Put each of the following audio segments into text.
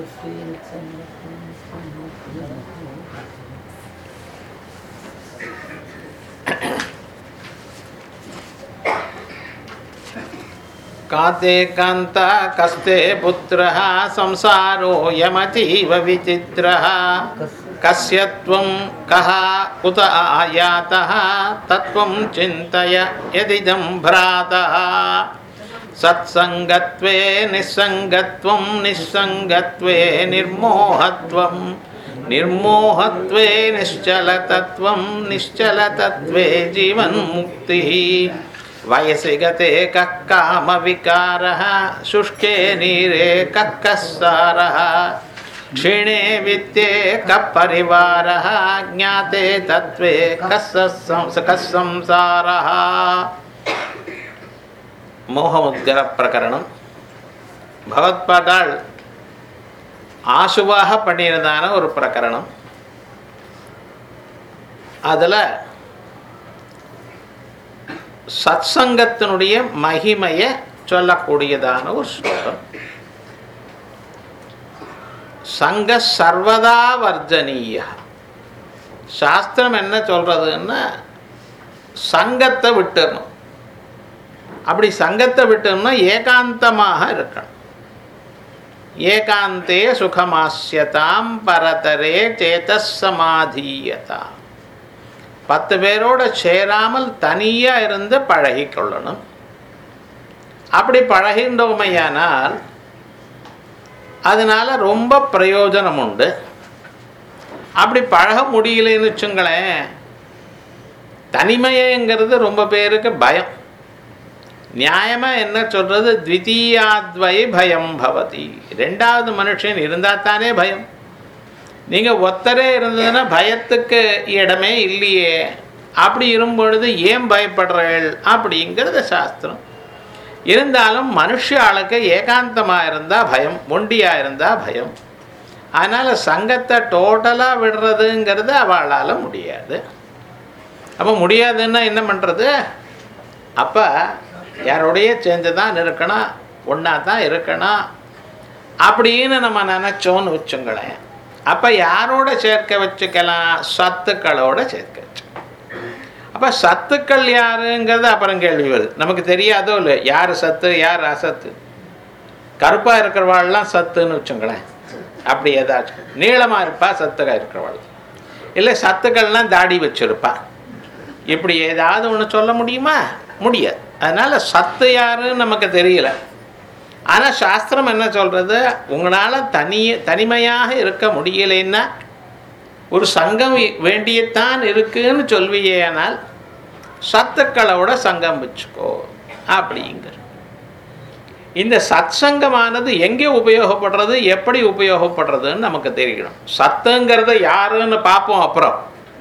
काते कान्ता कस्ते पुत्रः संसारोऽयमतीव विचित्रः कस्य त्वं कः कुत आयातः तत्त्वं चिन्तय यदिदं भ्रातः सत्सङ्गत्वे निस्सङ्गत्वं निस्सङ्गत्वे निर्मोहत्वं निर्मोहत्वे निश्चलतत्त्वं निश्चलतत्त्वे जीवन्मुक्तिः वयसि गते कः कामविकारः शुष्के नीरे कः कः सारः क्षीणे वित्ते कः परिवारः ज्ञाते तत्त्वे कः सं- कः संसारः மோகமுத்கர பிரகரணம் பகவத்பாதாள் ஆசுவாக பண்ணியிருந்தான ஒரு பிரகரணம் அதில் சத்சங்கத்தினுடைய மகிமையை சொல்லக்கூடியதான ஒரு ஸ்லோகம் சங்க சர்வதா வர்ஜனீய சாஸ்திரம் என்ன சொல்றதுன்னா சங்கத்தை விட்டுறணும் அப்படி சங்கத்தை விட்டோம்னா ஏகாந்தமாக இருக்கணும் ஏகாந்தே சுகமாசியதாம் பரதரே சேதசமாதீயதாம் பத்து பேரோட சேராமல் தனியாக இருந்து பழகி கொள்ளணும் அப்படி பழகின்றோமையானால் அதனால ரொம்ப பிரயோஜனம் உண்டு அப்படி பழக முடியலன்னு வச்சுங்களேன் தனிமையங்கிறது ரொம்ப பேருக்கு பயம் நியாயமாக என்ன சொல்கிறது த்விதீயாத்வை பயம் பவதி ரெண்டாவது மனுஷன் இருந்தால் தானே பயம் நீங்கள் ஒத்தரே இருந்ததுன்னா பயத்துக்கு இடமே இல்லையே அப்படி இருக்கும்பொழுது ஏன் பயப்படுறீள் அப்படிங்கிறது சாஸ்திரம் இருந்தாலும் மனுஷ ஆளுக்கு ஏகாந்தமாக இருந்தால் பயம் ஒண்டியாக இருந்தால் பயம் அதனால் சங்கத்தை டோட்டலாக விடுறதுங்கிறது அவளால் முடியாது அப்போ முடியாதுன்னா என்ன பண்ணுறது அப்போ யாரோடைய சேர்ந்து தான் இருக்கணும் ஒன்றா தான் இருக்கணும் அப்படின்னு நம்ம நினச்சோன்னு வச்சுங்களேன் அப்போ யாரோட சேர்க்க வச்சுக்கலாம் சத்துக்களோட சேர்க்க வச்சு அப்போ சத்துக்கள் யாருங்கிறது அப்புறம் கேள்வி வருது நமக்கு தெரியாதோ இல்லை யார் சத்து யார் அசத்து கருப்பாக இருக்கிறவாள்லாம் சத்துன்னு வச்சுங்களேன் அப்படி ஏதாச்சும் நீளமாக இருப்பா சத்துக்காக இருக்கிறவாள் இல்லை சத்துக்கள்லாம் தாடி வச்சிருப்பா இப்படி ஏதாவது ஒன்று சொல்ல முடியுமா முடியாது அதனால் சத்து யாருன்னு நமக்கு தெரியல ஆனால் சாஸ்திரம் என்ன சொல்கிறது உங்களால் தனி தனிமையாக இருக்க முடியலைன்னா ஒரு சங்கம் வேண்டியத்தான் இருக்குன்னு சொல்வியேனால் சத்துக்களோட சங்கம் வச்சுக்கோ அப்படிங்கிற இந்த சத்சங்கமானது எங்கே உபயோகப்படுறது எப்படி உபயோகப்படுறதுன்னு நமக்கு தெரியணும் சத்துங்கிறத யாருன்னு பார்ப்போம் அப்புறம்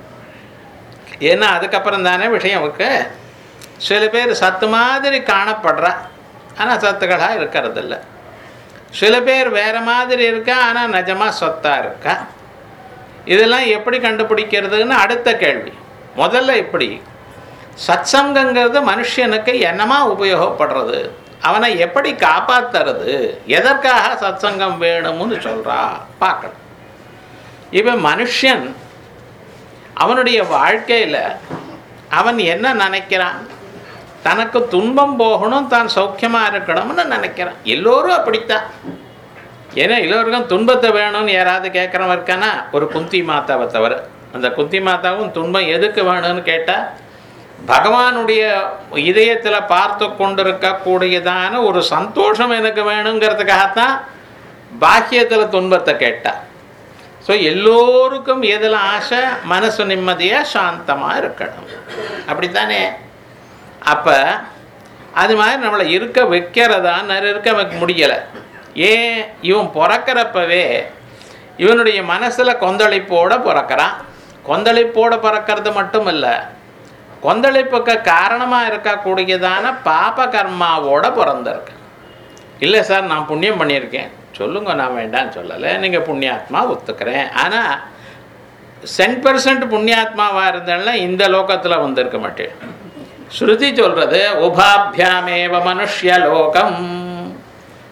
ஏன்னா அதுக்கப்புறம் தானே விஷயம் இருக்கு சில பேர் சத்து மாதிரி காணப்படுறா ஆனால் சத்துக்களாக இருக்கிறதில்ல சில பேர் வேறு மாதிரி இருக்கா ஆனால் நிஜமாக சொத்தாக இருக்கா இதெல்லாம் எப்படி கண்டுபிடிக்கிறதுன்னு அடுத்த கேள்வி முதல்ல இப்படி சத்சங்கங்கிறது மனுஷனுக்கு என்னமா உபயோகப்படுறது அவனை எப்படி காப்பாத்துறது எதற்காக சத்சங்கம் வேணும்னு சொல்கிறா பார்க்கணும் இப்போ மனுஷன் அவனுடைய வாழ்க்கையில் அவன் என்ன நினைக்கிறான் தனக்கு துன்பம் போகணும் தான் சௌக்கியமாக இருக்கணும்னு நினைக்கிறான் எல்லோரும் அப்படித்தான் ஏன்னா எல்லோருக்கும் துன்பத்தை வேணும்னு யாராவது கேட்குறவன் இருக்கானா ஒரு குந்தி மாதாவை தவிர அந்த குந்தி மாதாவும் துன்பம் எதுக்கு வேணும்னு கேட்டால் பகவானுடைய இதயத்தில் பார்த்து கொண்டிருக்கக்கூடியதான ஒரு சந்தோஷம் எனக்கு வேணுங்கிறதுக்காகத்தான் பாக்கியத்தில் துன்பத்தை கேட்டா ஸோ எல்லோருக்கும் எதில் ஆசை மனசு நிம்மதியாக சாந்தமாக இருக்கணும் அப்படித்தானே அப்போ அது மாதிரி நம்மளை இருக்க வைக்கிறதான் இருக்க வைக்க முடியலை ஏன் இவன் பிறக்கிறப்பவே இவனுடைய மனசில் கொந்தளிப்போட பிறக்கிறான் கொந்தளிப்போட பிறக்கிறது மட்டும் இல்லை கொந்தளிப்புக்கு காரணமாக இருக்கக்கூடியதான பாப கர்மாவோட பிறந்திருக்கு இல்லை சார் நான் புண்ணியம் பண்ணியிருக்கேன் சொல்லுங்க நான் வேண்டாம்னு சொல்லலை நீங்கள் புண்ணியாத்மா ஒத்துக்கிறேன் ஆனால் சென்ட் பர்சன்ட் புண்ணியாத்மாவாக இருந்தேன்னா இந்த லோகத்தில் வந்திருக்க மாட்டேன் ஸ்ருதி சொல்கிறது உபாபியாமேவ மனுஷ்ய லோகம்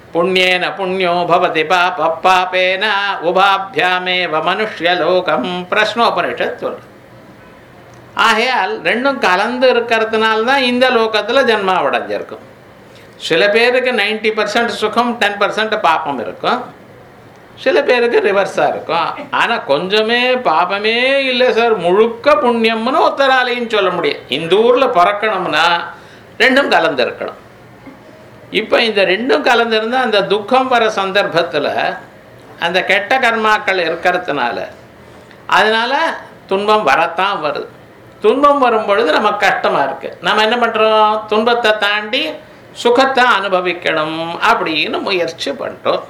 புண்ணியேன புண்ணியோ பவதி பாப பாபேன உபாபியாமேவ மனுஷ்யலோகம் பிரஷ்னோபனிஷத் சொல்றது ஆகையால் ரெண்டும் கலந்து இருக்கிறதுனால தான் இந்த லோகத்தில் ஜென்மா அடைஞ்சிருக்கும் சில பேருக்கு நைன்டி பர்சன்ட் சுகம் டென் பர்சன்ட் பாப்பம் இருக்கும் சில பேருக்கு ரிவர்ஸாக இருக்கும் ஆனால் கொஞ்சமே பாபமே இல்லை சார் முழுக்க புண்ணியம்னு ஒத்தராலையும் சொல்ல முடியும் இந்த ஊரில் பிறக்கணும்னா ரெண்டும் கலந்துருக்கணும் இப்போ இந்த ரெண்டும் கலந்துருந்தால் அந்த துக்கம் வர சந்தர்ப்பத்தில் அந்த கெட்ட கர்மாக்கள் இருக்கிறதுனால அதனால் துன்பம் வரத்தான் வருது துன்பம் வரும் பொழுது நமக்கு கஷ்டமாக இருக்குது நம்ம என்ன பண்ணுறோம் துன்பத்தை தாண்டி சுகத்தை அனுபவிக்கணும் அப்படின்னு முயற்சி பண்ணுறோம்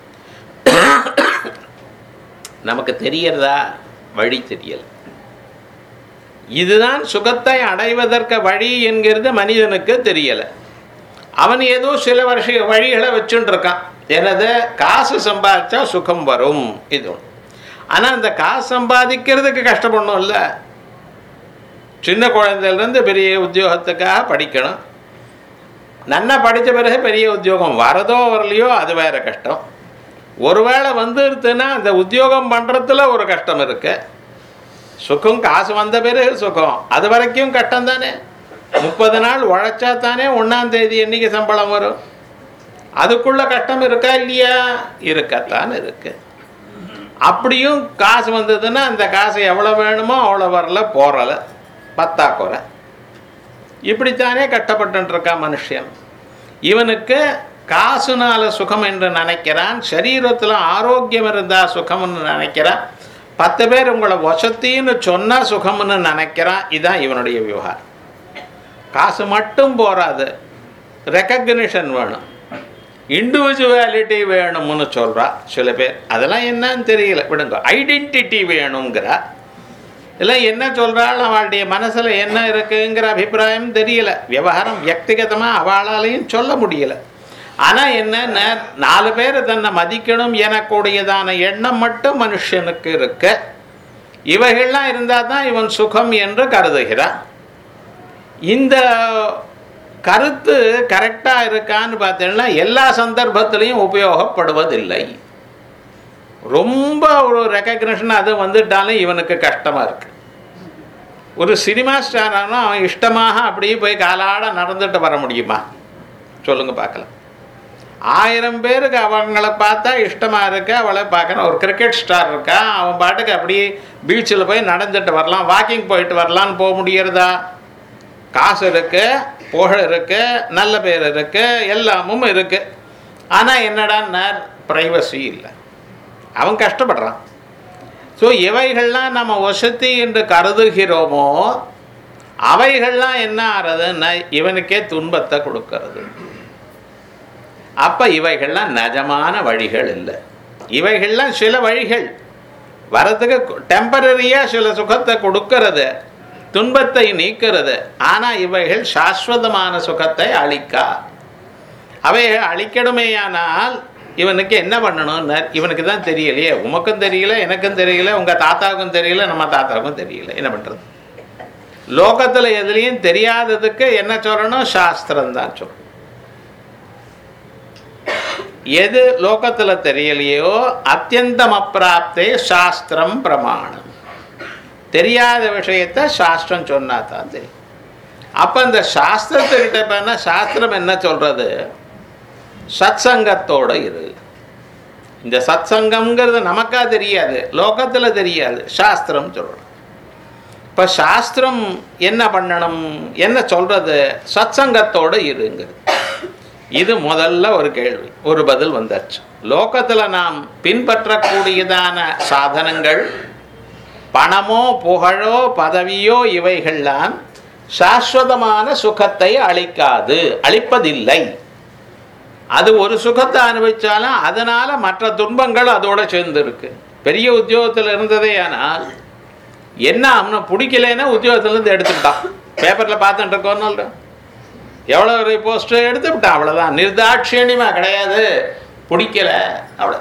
நமக்கு தெரியறதா வழி தெரியல இதுதான் சுகத்தை அடைவதற்கு வழி என்கிறது மனிதனுக்கு தெரியலை அவன் ஏதோ சில வருஷ வழிகளை வச்சுட்டு இருக்கான் எனது காசு சம்பாதிச்சா சுகம் வரும் இது ஒன்று ஆனால் அந்த காசு சம்பாதிக்கிறதுக்கு கஷ்டப்படணும்ல சின்ன குழந்தையிலேருந்து பெரிய உத்தியோகத்துக்காக படிக்கணும் நன்னா படித்த பிறகு பெரிய உத்தியோகம் வரதோ வரலையோ அது வேற கஷ்டம் ஒருவேளை வந்துடுத்துன்னா அந்த உத்தியோகம் பண்ணுறதுல ஒரு கஷ்டம் இருக்கு சுகம் காசு வந்த பிறகு சுகம் அது வரைக்கும் கஷ்டம் தானே முப்பது நாள் உழைச்சா தானே ஒன்றாம் தேதி என்னைக்கு சம்பளம் வரும் அதுக்குள்ள கஷ்டம் இருக்கா இல்லையா இருக்கத்தான் இருக்கு அப்படியும் காசு வந்ததுன்னா அந்த காசு எவ்வளோ வேணுமோ அவ்வளோ வரல போறல பத்தாக்குறை இப்படித்தானே கஷ்டப்பட்டு இருக்கான் மனுஷன் இவனுக்கு காசுனால சுகம் என்று நினைக்கிறான் சரீரத்தில் ஆரோக்கியம் இருந்தால் சுகம்னு நினைக்கிறான் பத்து பேர் உங்களை வசத்தின்னு சொன்னால் சுகம்னு நினைக்கிறான் இதுதான் இவனுடைய விவகாரம் காசு மட்டும் போராது ரெக்கக்னிஷன் வேணும் இண்டிவிஜுவாலிட்டி வேணும்னு சொல்கிறா சில பேர் அதெல்லாம் என்னன்னு தெரியல விடுங்க ஐடென்டிட்டி வேணுங்கிறா இல்லை என்ன சொல்கிறாள் அவளுடைய மனசில் என்ன இருக்குங்கிற அபிப்பிராயம் தெரியல விவகாரம் வியக்திகதமாக அவளாலையும் சொல்ல முடியல ஆனால் என்ன நாலு பேர் தன்னை மதிக்கணும் எனக்கூடியதான எண்ணம் மட்டும் மனுஷனுக்கு இருக்க இவைகள்லாம் இருந்தால் தான் இவன் சுகம் என்று கருதுகிறான் இந்த கருத்து கரெக்டாக இருக்கான்னு பார்த்தீங்கன்னா எல்லா சந்தர்ப்பத்திலையும் உபயோகப்படுவதில்லை ரொம்ப ஒரு ரெக்கக்னிஷன் அது வந்துட்டாலும் இவனுக்கு கஷ்டமாக இருக்கு ஒரு சினிமா ஸ்டாரானா அவன் இஷ்டமாக அப்படியே போய் காலாட நடந்துட்டு வர முடியுமா சொல்லுங்க பார்க்கலாம் ஆயிரம் பேருக்கு அவங்கள பார்த்தா இஷ்டமாக இருக்கு அவளை பார்க்கணும் ஒரு கிரிக்கெட் ஸ்டார் இருக்கா அவன் பாட்டுக்கு அப்படியே பீச்சில் போய் நடந்துட்டு வரலாம் வாக்கிங் போயிட்டு வரலான்னு போக முடியறதா காசு இருக்கு புகழ் இருக்கு நல்ல பேர் இருக்கு எல்லாமும் இருக்கு ஆனால் என்னடா ப்ரைவசி இல்லை அவன் கஷ்டப்படுறான் ஸோ இவைகள்லாம் நம்ம வசதி என்று கருதுகிறோமோ அவைகள்லாம் என்ன ஆறதுன்னா இவனுக்கே துன்பத்தை கொடுக்கறது அப்போ இவைகள்லாம் நிஜமான வழிகள் இல்லை இவைகள்லாம் சில வழிகள் வரத்துக்கு டெம்பரரியாக சில சுகத்தை கொடுக்கறது துன்பத்தை நீக்கிறது ஆனால் இவைகள் சாஸ்வதமான சுகத்தை அளிக்கா அவைகள் அழிக்கணுமேயானால் இவனுக்கு என்ன பண்ணணும்னு இவனுக்கு தான் தெரியலையே உமக்கும் தெரியல எனக்கும் தெரியல உங்கள் தாத்தாவுக்கும் தெரியல நம்ம தாத்தாவுக்கும் தெரியல என்ன பண்ணுறது லோகத்தில் எதுலேயும் தெரியாததுக்கு என்ன சொல்லணும் சாஸ்திரம் தான் சொல்லணும் எது லோகத்தில் தெரியலையோ அத்தியந்தம் அப்பிராப்தே சாஸ்திரம் பிரமாணம் தெரியாத விஷயத்த சாஸ்திரம் சொன்னா தான் தெரியும் அப்போ இந்த சாஸ்திரத்துக்கிட்ட போனா சாஸ்திரம் என்ன சொல்றது சத்சங்கத்தோட இரு இந்த சத்சங்கம்ங்கிறது நமக்கா தெரியாது லோகத்தில் தெரியாது சாஸ்திரம் சொல்லணும் இப்போ சாஸ்திரம் என்ன பண்ணணும் என்ன சொல்றது சத்சங்கத்தோட இருங்கிறது இது முதல்ல ஒரு கேள்வி ஒரு பதில் வந்தாச்சு லோகத்தில் நாம் பின்பற்றக்கூடியதான சாதனங்கள் பணமோ புகழோ பதவியோ இவைகள்லாம் சாஸ்வதமான சுகத்தை அளிக்காது அளிப்பதில்லை அது ஒரு சுகத்தை அனுபவிச்சாலும் அதனால மற்ற துன்பங்கள் அதோட சேர்ந்து இருக்கு பெரிய உத்தியோகத்தில் இருந்ததே ஆனால் என்ன அவனை பிடிக்கலைன்னா உத்தியோகத்திலேருந்து எடுத்துக்கிட்டான் பேப்பரில் பார்த்துட்டு இருக்கோன்னு எவ்வளோ ஒரு போஸ்டர் எடுத்து விட்டான் அவ்வளோதான் நிர்தாட்சியணியமா கிடையாது பிடிக்கல அவ்வளோ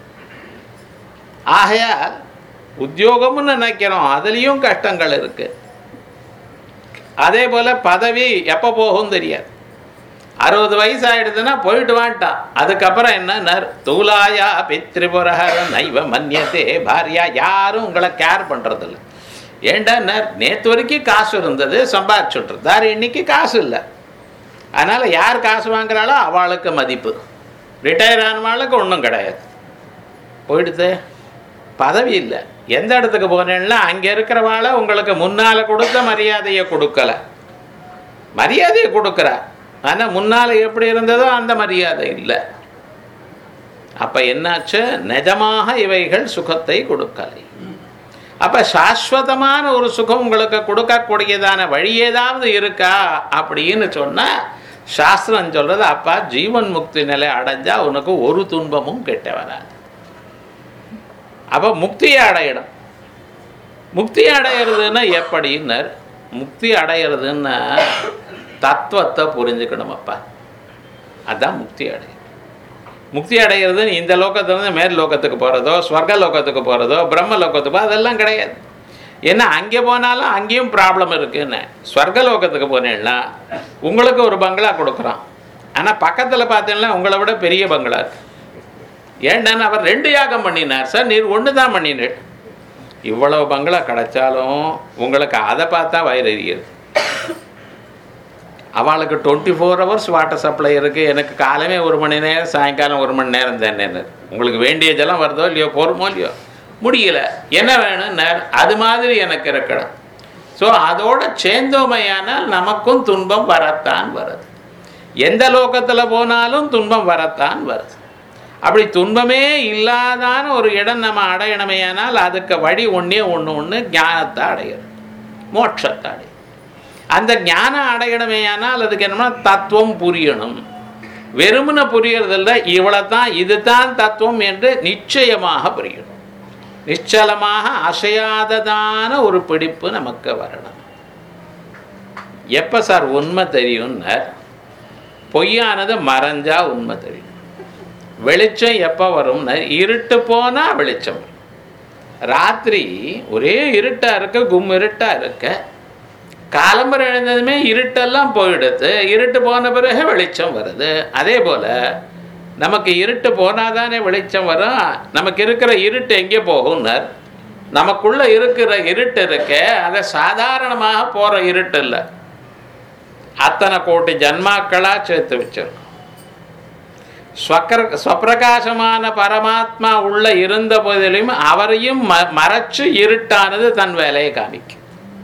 ஆகையால் உத்தியோகம்னு நினைக்கிறோம் அதுலேயும் கஷ்டங்கள் இருக்கு அதே போல் பதவி எப்போ போகும் தெரியாது அறுபது வயசு ஆயிடுதுன்னா போயிட்டு வான்ட்டான் அதுக்கப்புறம் என்ன தூலாயா பித்ரிபுரஹர நைவ மன்யத்தே பாரியா யாரும் உங்களை கேர் பண்றதில்ல ஏண்டா நேற்று வரைக்கும் காசு இருந்தது சம்பாதிச்சுட்ருந்தார் இன்னைக்கு காசு இல்லை அதனால யார் காசு வாங்குறாளோ அவளுக்கு மதிப்பு ரிட்டையர் ஆனவாளுக்கு ஒன்றும் கிடையாது போயிடுது பதவி இல்லை எந்த இடத்துக்கு போனேன்னா அங்கே இருக்கிறவாளை உங்களுக்கு முன்னால் கொடுத்த மரியாதையை கொடுக்கல மரியாதையை கொடுக்குறா ஆனால் முன்னால் எப்படி இருந்ததோ அந்த மரியாதை இல்லை அப்போ என்னாச்சு நிஜமாக இவைகள் சுகத்தை கொடுக்கலை அப்போ சாஸ்வதமான ஒரு சுகம் உங்களுக்கு கொடுக்கக்கூடியதான வழி ஏதாவது இருக்கா அப்படின்னு சொன்னால் சாஸ்திரம் சொல்கிறது அப்பா ஜீவன் முக்தி நிலை அடைஞ்சா உனக்கு ஒரு துன்பமும் கெட்ட வராது அப்போ முக்தியை அடையணும் முக்தி அடையிறதுன்னா எப்படின்னர் முக்தி அடையிறதுன்னா தத்துவத்தை புரிஞ்சுக்கணும் அப்பா அதுதான் முக்தி அடையும் முக்தி அடைகிறது இந்த லோகத்துலேருந்து மேல் லோகத்துக்கு போகிறதோ ஸ்வர்க லோகத்துக்கு போகிறதோ பிரம்ம லோகத்துக்கு அதெல்லாம் கிடையாது ஏன்னா அங்கே போனாலும் அங்கேயும் ப்ராப்ளம் இருக்குன்னு ஸ்வர்க லோகத்துக்கு போனேன்னா உங்களுக்கு ஒரு பங்களா கொடுக்குறான் ஆனால் பக்கத்தில் பார்த்தீங்கன்னா உங்களை விட பெரிய பங்களா இருக்கு ஏன்னா அவர் ரெண்டு யாகம் பண்ணினார் சார் நீர் ஒன்று தான் பண்ணினேன் இவ்வளவு பங்களா கிடைச்சாலும் உங்களுக்கு அதை பார்த்தா வயிறு எரியுது அவளுக்கு twenty four hours water supply இருக்குது எனக்கு காலமே ஒரு மணி நேரம் சாயங்காலம் ஒரு மணி நேரம் தானே உங்களுக்கு வேண்டிய ஜலம் வருதோ இல்லையோ போருமோ இல்லையோ முடியல என்ன வேணும் அது மாதிரி எனக்கு இருக்கணும் ஸோ அதோட சேர்ந்தோமையானால் நமக்கும் துன்பம் வரத்தான் வருது எந்த லோகத்தில் போனாலும் துன்பம் வரத்தான் வருது அப்படி துன்பமே இல்லாதான ஒரு இடம் நம்ம அடையணுமையானால் அதுக்கு வழி ஒன்றே ஒன்று ஒன்று ஞானத்தை அடையிறது மோட்சத்தை அடையும் அந்த ஞானம் அடையணுமேயானால் அதுக்கு என்னன்னா தத்துவம் புரியணும் வெறுமனை புரியறதில்ல இவ்வளோ தான் இது தான் தத்துவம் என்று நிச்சயமாக புரியணும் நிச்சலமாக அசையாததான ஒரு பிடிப்பு நமக்கு வரணும் எப்போ சார் உண்மை தெரியும்னர் பொய்யானது மறைஞ்சா உண்மை தெரியும் வெளிச்சம் எப்போ வரும்னா இருட்டு போனால் வெளிச்சம் வரும் ராத்திரி ஒரே இருட்டாக இருக்க கும் இருட்டாக இருக்க காலம்பரை எழுந்ததுமே இருட்டெல்லாம் போயிடுது இருட்டு போன பிறகு வெளிச்சம் வருது அதே போல் நமக்கு இருட்டு போனாதானே வெளிச்சம் வரும் நமக்கு இருக்கிற இருட்டு எங்கே போகும்னர் நமக்குள்ள இருக்கிற இருட்டு இருக்க அதை சாதாரணமாக போகிற இருட்டு இல்லை அத்தனை கோட்டி ஜன்மாக்களாக சேர்த்து வச்சிருக்கோம் ஸ்வக்கர ஸ்வப்பிரகாசமான பரமாத்மா உள்ள இருந்த போதிலும் அவரையும் ம மறைச்சு இருட்டானது தன் வேலையை காமிக்கும்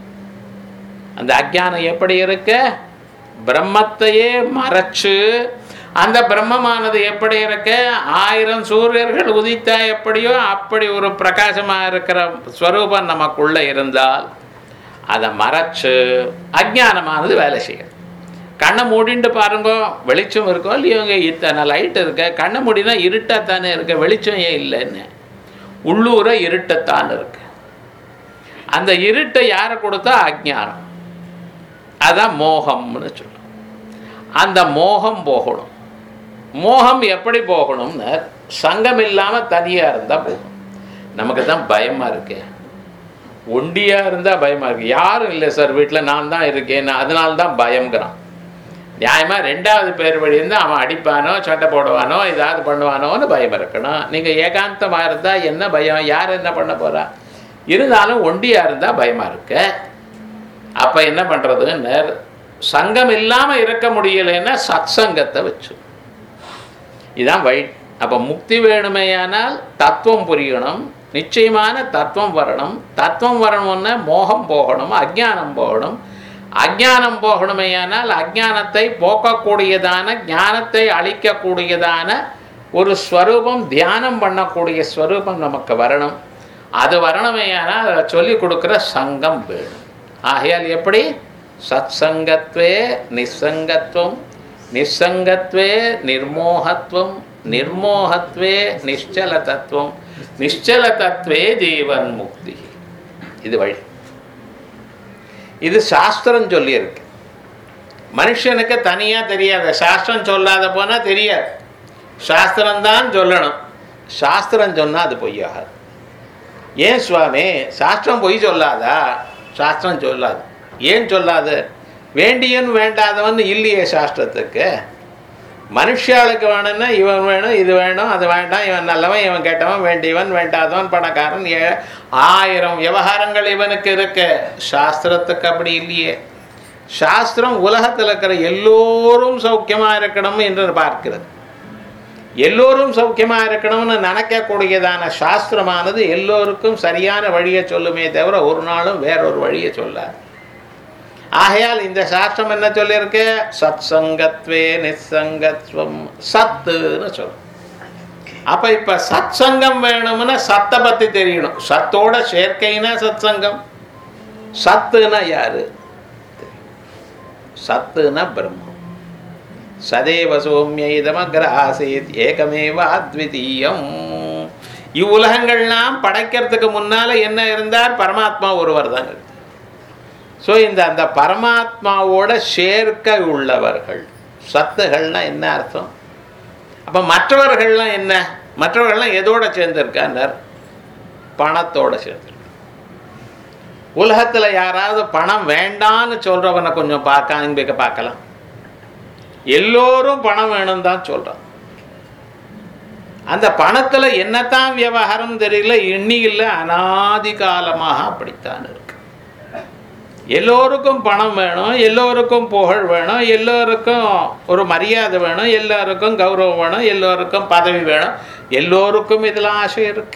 அந்த அஜானம் எப்படி இருக்க பிரம்மத்தையே மறைச்சு அந்த பிரம்மமானது எப்படி இருக்க ஆயிரம் சூரியர்கள் உதித்தா எப்படியோ அப்படி ஒரு பிரகாசமாக இருக்கிற ஸ்வரூபம் நமக்குள்ள இருந்தால் அதை மறைச்சு அஜானமானது வேலை செய்யும் கண்ணை மூடிண்டு பாருங்க வெளிச்சம் இருக்கோ இல்லையோங்க இத்தனை லைட் இருக்க கண்ணை மூடினா இருட்டாக தானே இருக்க வெளிச்சம் ஏன் இல்லைன்னு உள்ளூர இருட்டத்தான் இருக்கு அந்த இருட்டை யாரை கொடுத்தா அஜ்ஞானம் அதான் மோகம்னு சொல்லும் அந்த மோகம் போகணும் மோகம் எப்படி போகணும்னு சங்கம் இல்லாமல் தனியாக இருந்தால் போகும் நமக்கு தான் பயமாக இருக்கு ஒண்டியாக இருந்தால் பயமாக இருக்கு யாரும் இல்லை சார் வீட்டில் நான் தான் இருக்கேன் அதனால தான் பயங்கிறான் நியாயமாக ரெண்டாவது பேர் வழி இருந்தால் அவன் அடிப்பானோ சட்டை போடுவானோ ஏதாவது பண்ணுவானோன்னு பயம் இருக்கணும் நீங்கள் ஏகாந்தமாக இருந்தால் என்ன பயம் யார் என்ன பண்ண போகிறா இருந்தாலும் ஒண்டியாக இருந்தால் பயமாக இருக்க அப்போ என்ன பண்ணுறதுன்னு சங்கம் இல்லாமல் இருக்க முடியலைன்னா சத் சங்கத்தை வச்சு இதுதான் வழி அப்போ முக்தி வேணுமேயானால் தத்துவம் புரியணும் நிச்சயமான தத்துவம் வரணும் தத்துவம் வரணும்னா மோகம் போகணும் அஜ்ஞானம் போகணும் அஜ்ஞானம் போகணுமேயானால் அஜ்ஞானத்தை போக்கக்கூடியதான ஞானத்தை அழிக்கக்கூடியதான ஒரு ஸ்வரூபம் தியானம் பண்ணக்கூடிய ஸ்வரூபம் நமக்கு வரணும் அது வரணுமேயானால் அதை சொல்லிக் கொடுக்குற சங்கம் வேணும் ஆகையால் எப்படி சத் சங்கத்வே நிசங்கத்துவம் நிசங்கத்வே நிர்மோகத்துவம் நிர்மோகத்வே நிశ్చல தத்துவம் நிశ్చல தத்துவே ஜீவன் முக்தி இது வழி இது சாஸ்திரம் சொல்லியிருக்கு மனுஷனுக்கு தனியாக தெரியாது சாஸ்திரம் சொல்லாத போனால் தெரியாது சாஸ்திரம்தான் சொல்லணும் சாஸ்திரம் சொன்னால் அது பொய்யாகாது ஏன் சுவாமி சாஸ்திரம் பொய் சொல்லாதா சாஸ்திரம் சொல்லாது ஏன் சொல்லாது வேண்டியன் வேண்டாதவன் இல்லையே சாஸ்திரத்துக்கு மனுஷாளுக்கு வேணும்னா இவன் வேணும் இது வேணும் அது வேண்டாம் இவன் நல்லவன் இவன் கெட்டவன் வேண்டியவன் வேண்டாதவன் பணக்காரன் ஏ ஆயிரம் விவகாரங்கள் இவனுக்கு இருக்கு சாஸ்திரத்துக்கு அப்படி இல்லையே சாஸ்திரம் உலகத்தில் இருக்கிற எல்லோரும் சௌக்கியமாக இருக்கணும் என்று பார்க்கிறது எல்லோரும் சௌக்கியமாக இருக்கணும்னு நினைக்கக்கூடியதான சாஸ்திரமானது எல்லோருக்கும் சரியான வழியை சொல்லுமே தவிர ஒரு நாளும் வேறொரு வழியை சொல்லாது ஆகையால் இந்த சாஸ்திரம் என்ன சொல்லியிருக்கு சத் சங்கத்வே நிசங்கத்வம் சத்துன்னு சொல்லும் அப்ப இப்ப சத் சங்கம் வேணும்னா சத்தை பத்தி தெரியணும் சத்தோட சேர்க்கைனா சத் சங்கம் சத்துனா யாரு சத்துனா பிரம்மம் சதேவ சோமியதமக்ர ஆசேத் ஏகமேவ அத்விதீயம் இவ்வுலகங்கள்லாம் படைக்கிறதுக்கு முன்னால என்ன இருந்தார் பரமாத்மா ஒருவர் தான் இருந்தார் ஸோ இந்த அந்த பரமாத்மாவோட சேர்க்கை உள்ளவர்கள் சத்துகள்னா என்ன அர்த்தம் அப்போ மற்றவர்கள்லாம் என்ன மற்றவர்கள்லாம் எதோட சேர்ந்திருக்கார் பணத்தோட சேர்ந்து உலகத்தில் யாராவது பணம் வேண்டான்னு சொல்றவனை கொஞ்சம் பார்க்க காண்பிக்க பார்க்கலாம் எல்லோரும் பணம் வேணும் தான் சொல்றான் அந்த பணத்துல என்னத்தான் விவகாரம் தெரியல எண்ணியில் அனாதி காலமாக அப்படித்தான் இருக்கு எல்லோருக்கும் பணம் வேணும் எல்லோருக்கும் புகழ் வேணும் எல்லோருக்கும் ஒரு மரியாதை வேணும் எல்லோருக்கும் கௌரவம் வேணும் எல்லோருக்கும் பதவி வேணும் எல்லோருக்கும் இதில் ஆசை இருக்கு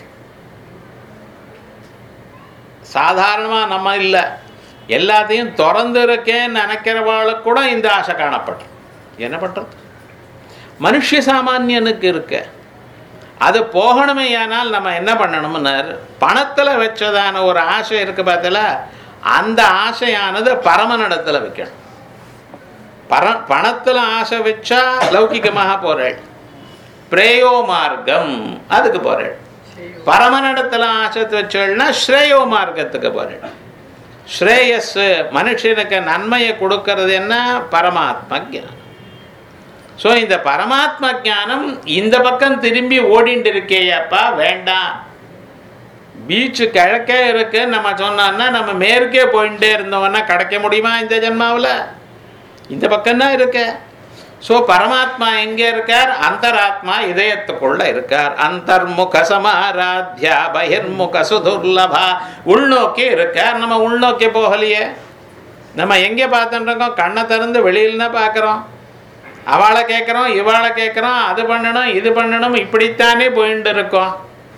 சாதாரணமாக நம்ம இல்லை எல்லாத்தையும் திறந்து இருக்கேன்னு நினைக்கிறவாளுக்கு கூட இந்த ஆசை காணப்படும் என்ன பண்ணுறது மனுஷ சாமானியனுக்கு இருக்க அது போகணுமே ஆனால் நம்ம என்ன பண்ணணும்னார் பணத்தில் வச்சதான ஒரு ஆசை இருக்கு பார்த்தல அந்த ஆசையானது பரமனிடத்தில் வைக்கணும் பர பணத்தில் ஆசை வச்சா லௌகிகமாக போறேள் பிரேயோ மார்க்கம் அதுக்கு போறேள் பரமனிடத்தில் ஆசை வச்சேள்னா ஸ்ரேயோ மார்க்கத்துக்கு போறேள் ஸ்ரேயஸ் மனுஷனுக்கு நன்மையை கொடுக்கறது என்ன பரமாத்ம ஜானம் ஸோ இந்த பரமாத்ம ஜானம் இந்த பக்கம் திரும்பி ஓடிட்டு இருக்கேயப்பா வேண்டாம் பீச்சு கிழக்கே இருக்கு நம்ம சொன்னோன்னா நம்ம மேற்கே போயிட்டே இருந்தோம்னா கிடைக்க முடியுமா இந்த ஜென்மாவில் இந்த பக்கம்தான் இருக்க ஸோ பரமாத்மா எங்கே இருக்கார் அந்தராத்மா இதயத்துக்குள்ள இருக்கார் அந்தர்முக சமாராத்யா பகிர்முக சுதுர்லபா உள்நோக்கி இருக்கார் நம்ம உள்நோக்கி போகலையே நம்ம எங்கே பார்த்துட்டு இருக்கோம் கண்ணை திறந்து வெளியில்னா பார்க்குறோம் அவளை கேட்குறோம் இவாளை கேட்குறோம் அது பண்ணணும் இது பண்ணணும் இப்படித்தானே போயிட்டு இருக்கோம்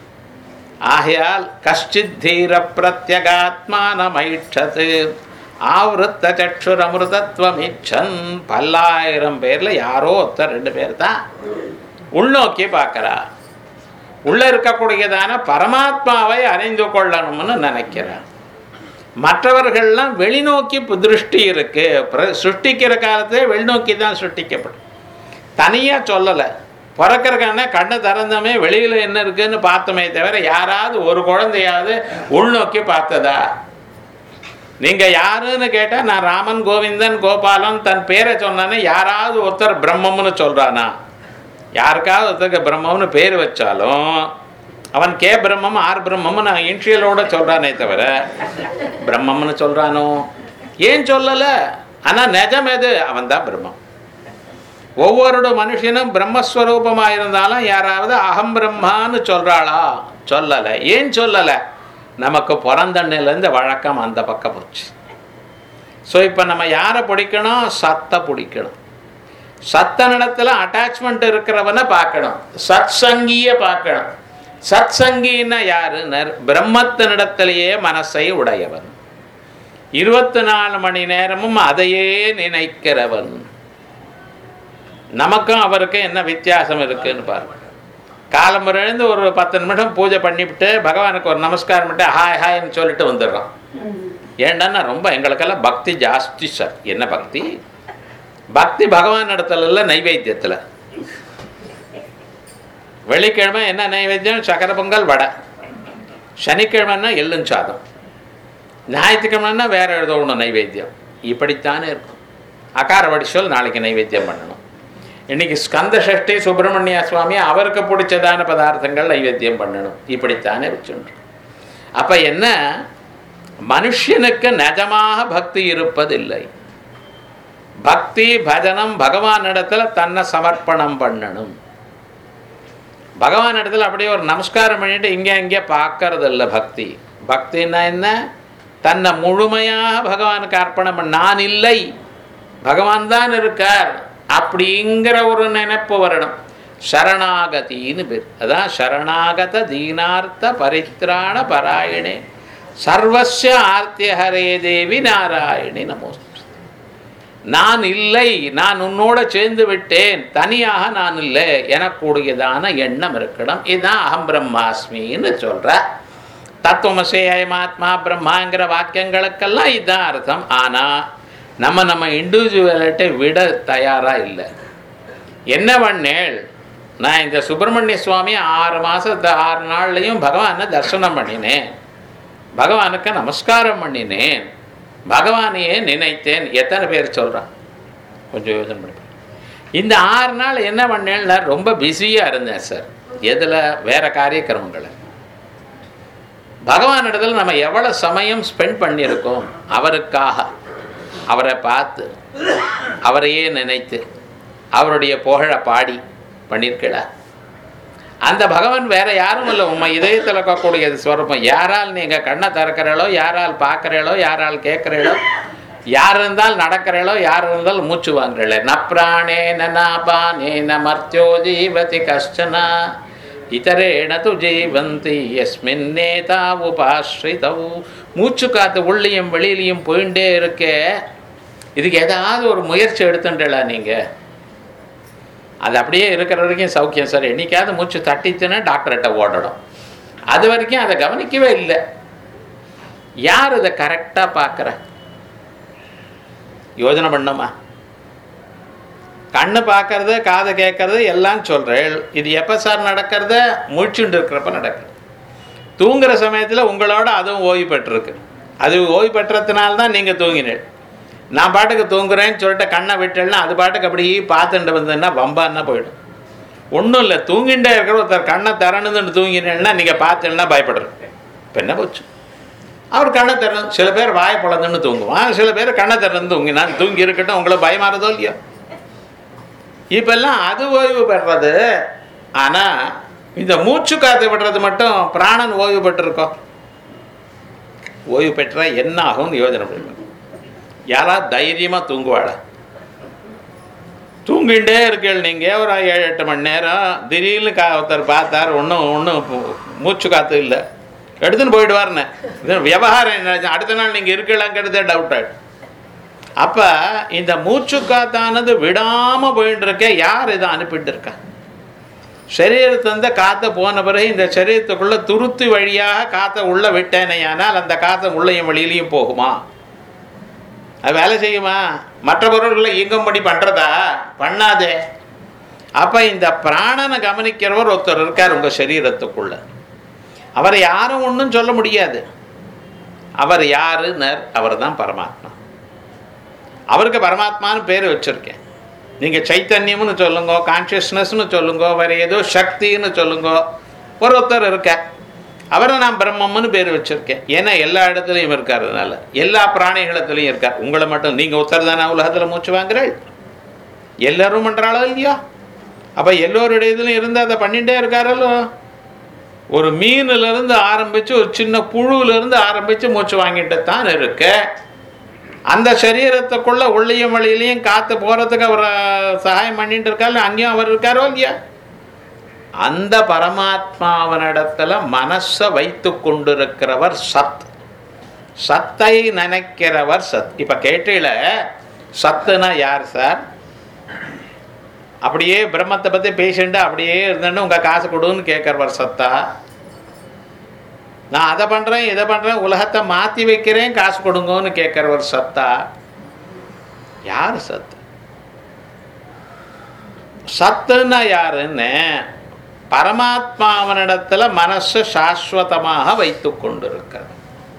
ஆகையால் கஷ்டித் தீர பிரத்யகாத்மானமைட்சது ஆவருத்த சற்றுரமிருதத்துவம் இச்சன் பல்லாயிரம் பேர்ல யாரோ ஒருத்தர் ரெண்டு பேர் தான் உள்நோக்கி பார்க்கறா உள்ள இருக்கக்கூடியதான பரமாத்மாவை அறிந்து கொள்ளணும்னு நினைக்கிறார் மற்றவர்கள்லாம் வெளிநோக்கி பு- திருஷ்டி இருக்கு பிர- சிருஷ்டிக்கிற காலத்திலே வெளிநோக்கி தான் சிருஷ்டிக்கப்படும் தனியாக சொல்லலை பிறக்கிறக்கான கண்ணை திறந்தமே வெளியில் என்ன இருக்குன்னு பார்த்தோமே தவிர யாராவது ஒரு குழந்தையாவது உள்நோக்கி பார்த்ததா நீங்கள் யாருன்னு கேட்டால் நான் ராமன் கோவிந்தன் கோபாலன் தன் பேரை சொன்னானே யாராவது ஒருத்தர் பிரம்மம்னு சொல்கிறானா யாருக்காவது ஒருத்தருக்கு பிரம்மம்னு பேர் வச்சாலும் அவன் கே பிரம்மம் ஆர் பிரம்மம்னு நான் இன்ஷியலோட சொல்கிறானே தவிர பிரம்மம்னு சொல்கிறானோ ஏன் சொல்லலை ஆனால் நிஜம் எது அவன் தான் பிரம்மம் ஒவ்வொரு மனுஷனும் பிரம்மஸ்வரூபமாக இருந்தாலும் யாராவது அகம் பிரம்மான்னு சொல்கிறாளா சொல்லலை ஏன் சொல்லலை நமக்கு பிறந்தண்ணிலேருந்து வழக்கம் அந்த பக்கம் போச்சு ஸோ இப்போ நம்ம யாரை பிடிக்கணும் சத்தை பிடிக்கணும் சத்த நடத்துல அட்டாச்மெண்ட் இருக்கிறவனை பார்க்கணும் சத் சங்கிய பார்க்கணும் சத் சங்கின்னா யாருன்னர் பிரம்மத்தினிடத்திலேயே மனசை உடையவன் இருபத்தி நாலு மணி நேரமும் அதையே நினைக்கிறவன் நமக்கும் அவருக்கும் என்ன வித்தியாசம் இருக்குன்னு பாருங்க காலம்பரம் எழுந்து ஒரு பத்து நிமிடம் பூஜை பண்ணிவிட்டு பகவானுக்கு ஒரு நமஸ்காரம் பண்ணிட்டு ஹாய் ஹாய்ன்னு சொல்லிட்டு வந்துடுறோம் ஏண்டான்னா ரொம்ப எங்களுக்கெல்லாம் பக்தி ஜாஸ்தி சார் என்ன பக்தி பக்தி பகவான் இடத்துல இல்லை நைவேத்தியத்தில் வெள்ளிக்கிழமை என்ன நைவேத்தியம் சக்கரை பொங்கல் வடை சனிக்கிழமைன்னா எள்ளும் சாதம் ஞாயிற்றுக்கிழமைன்னா வேற ஏதோ ஒன்று நைவேத்தியம் இப்படித்தானே இருக்கும் அகார வடிசல் நாளைக்கு நைவேத்தியம் பண்ணணும் இன்னைக்கு ஸ்கந்த சஷ்டி சுப்பிரமணிய சுவாமி அவருக்கு பிடிச்சதான பதார்த்தங்கள் நைவேத்தியம் பண்ணணும் இப்படித்தானே வச்சுட்டு அப்போ என்ன மனுஷனுக்கு நிஜமாக பக்தி இருப்பதில்லை பக்தி பஜனம் பகவான் இடத்துல தன்னை சமர்ப்பணம் பண்ணணும் பகவான் இடத்துல அப்படியே ஒரு நமஸ்காரம் பண்ணிட்டு இங்கே இங்கே பார்க்கறது இல்லை பக்தி பக்தின்னா என்ன தன்னை முழுமையாக பகவானுக்கு அர்ப்பணம் பண்ண நான் இல்லை பகவான் தான் இருக்கார் அப்படிங்கிற ஒரு நினைப்பு வரணும் சரணாகதின்னு பேர் அதான் சரணாகத தீனார்த்த பரித்ராண பராயணே சர்வஸ்ய ஆர்த்தியஹரே தேவி நாராயணி நமோஸ்து நான் இல்லை நான் உன்னோட சேர்ந்து விட்டேன் தனியாக நான் இல்லை எனக்கூடியதான எண்ணம் இருக்கணும் இதுதான் அகம் பிரம்மாஸ்மின்னு சொல்ற தத்துவமசே அயமாத்மா பிரம்மாங்கிற வாக்கியங்களுக்கெல்லாம் இதுதான் அர்த்தம் ஆனால் நம்ம நம்ம இண்டிவிஜுவலிட்டை விட தயாராக இல்லை என்ன பண்ணேள் நான் இந்த சுப்பிரமணிய சுவாமி ஆறு மாதத்து ஆறு நாள்லையும் பகவானை தரிசனம் பண்ணினேன் பகவானுக்கு நமஸ்காரம் பண்ணினேன் பகவானையே நினைத்தேன் எத்தனை பேர் சொல்கிறான் கொஞ்சம் யோசனை பண்ணி பாருங்க. இந்த ஆறு நாள் என்ன பண்ணேன்னா ரொம்ப பிஸியாக இருந்தேன் சார் எதில் வேற காரியக்கிரமங்களை பகவான் இடத்துல நம்ம எவ்வளோ சமயம் ஸ்பெண்ட் பண்ணியிருக்கோம் அவருக்காக அவரை பார்த்து அவரையே நினைத்து அவருடைய புகழை பாடி பண்ணியிருக்கல அந்த பகவான் வேற யாரும் இல்லை உண்மை இதயத்தில் இருக்கக்கூடியது ஸ்வரூபம் யாரால் நீங்கள் கண்ணை திறக்கிறீங்களோ யாரால் பார்க்குறீங்களோ யாரால் கேட்குறீங்களோ யார் இருந்தால் நடக்கிறீங்களோ யார் இருந்தால் மூச்சு வாங்குறீங்கள நப்ராணே நாபானே மர்த்தியோ ஜீவதி கஷ்டனா இத்தரேண து ஜீவந்தி எஸ்மின்னேதா உபாஸ்ரிதவு மூச்சு காத்து உள்ளியும் வெளியிலையும் போயிட்டே இருக்கே இதுக்கு ஏதாவது ஒரு முயற்சி எடுத்துட்டல நீங்கள் அது அப்படியே இருக்கிற வரைக்கும் சௌக்கியம் சார் என்னைக்காவது மூச்சு தட்டிச்சுன்னா டாக்டர்கிட்ட ஓடணும் அது வரைக்கும் அதை கவனிக்கவே இல்லை யார் இதை கரெக்டாக பார்க்குற யோஜனை பண்ணோமா கண்ணு பார்க்கறது காதை கேட்கறது எல்லாம் சொல்கிறேன் இது எப்போ சார் நடக்கிறத முழிச்சுட்டு இருக்கிறப்ப நடக்குது தூங்குற சமயத்தில் உங்களோட அதுவும் ஓய்வு பெற்றிருக்கு அது ஓய்வு பெற்றதுனால தான் நீங்கள் தூங்கினீள் நான் பாட்டுக்கு தூங்குறேன்னு சொல்லிட்டு கண்ணை விட்டேன்னா அது பாட்டுக்கு அப்படி பார்த்துட்டு வந்ததுன்னா வம்பான்னா போயிடும் ஒன்றும் இல்லை தூங்கிட்டே இருக்கிற ஒருத்தர் கண்ணை திறனுதுன்னு தூங்கினேன்னா நீங்கள் பார்த்தீங்கன்னா பயப்படுறேன் இப்போ என்ன போச்சு அவர் கண்ணை திறந்து சில பேர் வாயை பிளந்துன்னு தூங்குவான் சில பேர் கண்ணை திறந்து தூங்கினான் தூங்கி இருக்கட்டும் உங்களை பயமாறதோ இல்லையோ இப்பெல்லாம் அது ஓய்வு பெறுறது ஆனால் இந்த மூச்சு காத்து விடுறது மட்டும் பிராணன் ஓய்வு பெற்றிருக்கோம் ஓய்வு பெற்றா என்ன ஆகும்னு யோஜனை பண்ணுங்க யாராவது தைரியமாக தூங்குவாளா தூங்கிட்டே இருக்கீள் நீங்கள் ஒரு ஏழு எட்டு மணி நேரம் திடீர்னு கா ஒருத்தர் பார்த்தார் ஒன்றும் ஒன்றும் மூச்சு காற்று இல்லை எடுத்துன்னு போயிடுவார்னு இது விவகாரம் என்ன அடுத்த நாள் நீங்கள் இருக்கலாங்கிறதே டவுட் ஆகிடும் அப்போ இந்த மூச்சு காத்தானது விடாமல் போயிட்டு இருக்க யார் இதை அனுப்பிட்டு இருக்கா சரீரத்திலிருந்து காற்று போன பிறகு இந்த சரீரத்துக்குள்ளே துருத்து வழியாக காற்றை உள்ளே விட்டேனையானால் அந்த காற்றை உள்ளேயும் வெளியிலையும் போகுமா அது வேலை செய்யுமா மற்ற பொருள்களை இயங்கும்படி பண்ணுறதா பண்ணாதே அப்போ இந்த பிராணனை கவனிக்கிறவர் ஒருத்தர் இருக்கார் உங்கள் சரீரத்துக்குள்ள அவரை யாரும் ஒன்றும் சொல்ல முடியாது அவர் யாருன்னர் அவர் தான் பரமாத்மா அவருக்கு பரமாத்மான்னு பேர் வச்சுருக்கேன் நீங்கள் சைத்தன்யம்னு சொல்லுங்க கான்ஷியஸ்னஸ்னு சொல்லுங்க வேறு ஏதோ சக்தின்னு சொல்லுங்க ஒரு ஒருத்தர் இருக்க அவரை நான் பிரம்மம்னு பேர் வச்சுருக்கேன் ஏன்னா எல்லா இடத்துலையும் இருக்கார் அதனால எல்லா பிராணிகளத்துலையும் இருக்கார் உங்களை மட்டும் நீங்கள் ஒருத்தர் தானே உலகத்தில் மூச்சு வாங்குறீள் எல்லாரும் பண்ணுறாளோ இல்லையா அப்போ எல்லோருடைய இதுலையும் இருந்து அதை பண்ணிகிட்டே இருக்காரല്ലോ ஒரு மீனிலிருந்து ஆரம்பித்து ஒரு சின்ன புழுவிலிருந்து ஆரம்பித்து மூச்சு வாங்கிட்டு தான் இருக்க அந்த சரீரத்துக்குள்ள உள்ளையும் வழியிலையும் காற்று போகிறதுக்கு அவர் சகாயம் பண்ணிட்டு இருக்காரு அங்கேயும் அவர் இருக்காரோ இல்லையா அந்த பரமாத்மாவனிடத்துல மனசை வைத்து கொண்டிருக்கிறவர் சத் சத்தை நினைக்கிறவர் சத் இப்போ கேட்டீல சத்துனா யார் சார் அப்படியே பிரம்மத்தை பற்றி பேசிட்டு அப்படியே இருந்துட்டு உங்கள் காசு கொடுன்னு கேட்குறவர் சத்தா நான் அதை பண்ணுறேன் இதை பண்ணுறேன் உலகத்தை மாற்றி வைக்கிறேன் காசு கொடுங்கன்னு கேட்குறவர் சத்தா யார் சத்து சத்துன்னா யாருன்னு பரமாத்மாவனிடத்துல மனசு சாஸ்வதமாக வைத்து கொண்டிருக்கிறது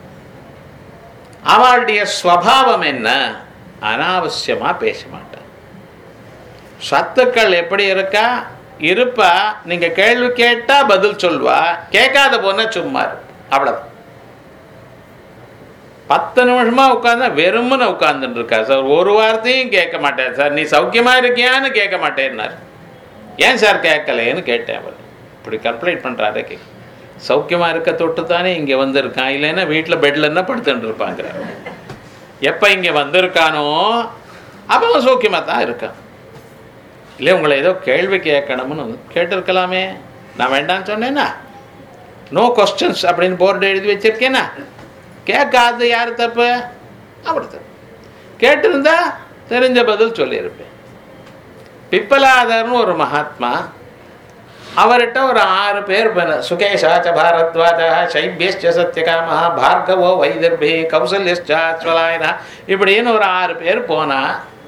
அவளுடைய ஸ்வபாவம் என்ன அனாவசியமாக பேச மாட்டார் சத்துக்கள் எப்படி இருக்கா இருப்பா நீங்கள் கேள்வி கேட்டால் பதில் சொல்வா கேட்காத போனால் சும்மா இரு. அவ்வளவு பத்து நிமிஷமா உட்காந்தா வெறுமனை உட்காந்துட்டு இருக்கா சார் ஒரு வார்த்தையும் கேட்க மாட்டேன் சார் நீ சௌக்கியமா இருக்கியான்னு கேட்க மாட்டேன்னார் ஏன் சார் கேட்கலைன்னு கேட்டேன் அவர் இப்படி கம்ப்ளைண்ட் பண்ணுறாரு கே சௌக்கியமாக இருக்க தொட்டு தானே இங்கே வந்திருக்கான் இல்லைன்னா வீட்டில் பெட்டில் என்ன படுத்துட்டு இருப்பாங்க எப்போ இங்கே வந்திருக்கானோ அப்போ அவன் சௌக்கியமாக தான் இருக்கான் இல்லை உங்களை ஏதோ கேள்வி கேட்கணும்னு வந்து கேட்டிருக்கலாமே நான் வேண்டாம்னு சொன்னேன்னா நோ கொஸ்டின்ஸ் அப்படின்னு போர்டு எழுதி வச்சிருக்கேனா கேட்காது யார் தப்பு அவர் தப்பு கேட்டிருந்தா தெரிஞ்ச பதில் சொல்லியிருப்பேன் பிப்பலாதர்னு ஒரு மகாத்மா அவர்கிட்ட ஒரு ஆறு பேர் பெற- சுகேஷாச்ச பாரத்வாஜ சைபியஸ்ச சத்யகாம பார்கவோ வைதர்பி கௌசல்யஸ்சாஸ்வலாயனா இப்படின்னு ஒரு ஆறு பேர் போனா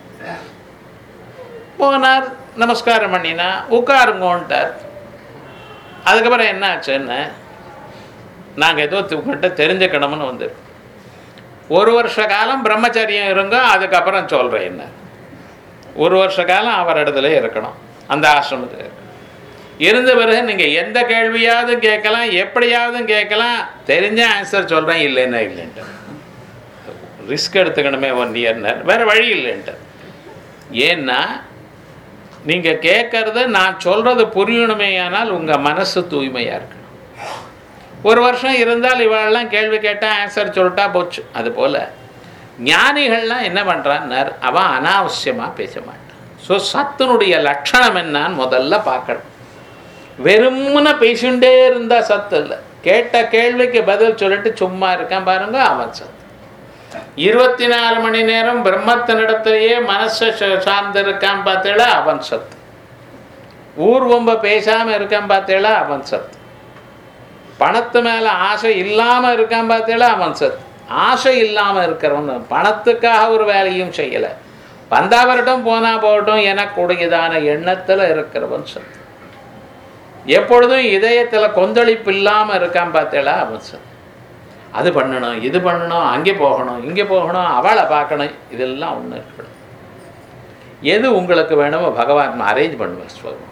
போனார் நமஸ்காரம் பண்ணினா உட்காருங்கோன்ட்டார் அதுக்கப்புறம் என்ன ஆச்சுன்னு நாங்கள் ஏதோ உங்கள்கிட்ட தெரிஞ்சுக்கணும்னு வந்து ஒரு வருஷ காலம் பிரம்மச்சரியம் இருங்க அதுக்கப்புறம் சொல்கிறேன் என்ன ஒரு வருஷ காலம் அவர் இடத்துல இருக்கணும் அந்த ஆசிரமத்தில் இருக்கணும். இருந்த பிறகு நீங்கள் எந்த கேள்வியாவது கேட்கலாம் எப்படியாவது கேட்கலாம் தெரிஞ்ச ஆன்சர் சொல்கிறேன் இல்லைன்னா இல்லைன்ட்டு ரிஸ்க் எடுத்துக்கணுமே ஒன் இயர்னர் வேறு வழி இல்லைன்ட்டு ஏன்னா நீங்கள் கேட்கறது நான் சொல்கிறது புரியணுமே ஆனால் உங்கள் மனசு தூய்மையாக இருக்கணும் ஒரு வருஷம் இருந்தால் இவளெல்லாம் கேள்வி கேட்டால் ஆன்சர் சொல்லிட்டா போச்சு அது போல் ஞானிகள்லாம் என்ன பண்ணுறான்னார் அவன் அனாவசியமாக பேச மாட்டான் ஸோ சத்துனுடைய லட்சணம் என்னான்னு முதல்ல பார்க்கணும் வெறும்னு பேசிண்டே இருந்தால் சத்து இல்லை கேட்ட கேள்விக்கு பதில் சொல்லிட்டு சும்மா இருக்கான் பாருங்க அவன் சத்து இருபத்தி நாலு மணி நேரம் பிரம்மத்தினிடத்திலேயே மனசை ச- சார்ந்து இருக்கான் பார்த்தேளா அவன் சத்து ஊர்வம்ப பேசாமல் இருக்கான் பார்த்தேளா அவன் சத்து பணத்து மேலே ஆசை இல்லாமல் இருக்கான் பார்த்தேளா அவன் சத்து ஆசை இல்லாமல் இருக்கிறவன் பணத்துக்காக ஒரு வேலையும் செய்யலை வந்தா வரட்டும் போனா போகட்டும் எனக்குடையதான எண்ணத்தில் இருக்கிறவன் சத்து எப்பொழுதும் இதயத்தில் கொந்தளிப்பு இல்லாமல் இருக்கான் பார்த்தேளா அவன் சத்து அது பண்ணணும் இது பண்ணணும் அங்கே போகணும் இங்கே போகணும் அவளை பார்க்கணும் இதெல்லாம் ஒன்று இருக்கணும் எது உங்களுக்கு வேணுமோ பகவான் அரேஞ்ச் பண்ணுவார் ஸ்வரூபம்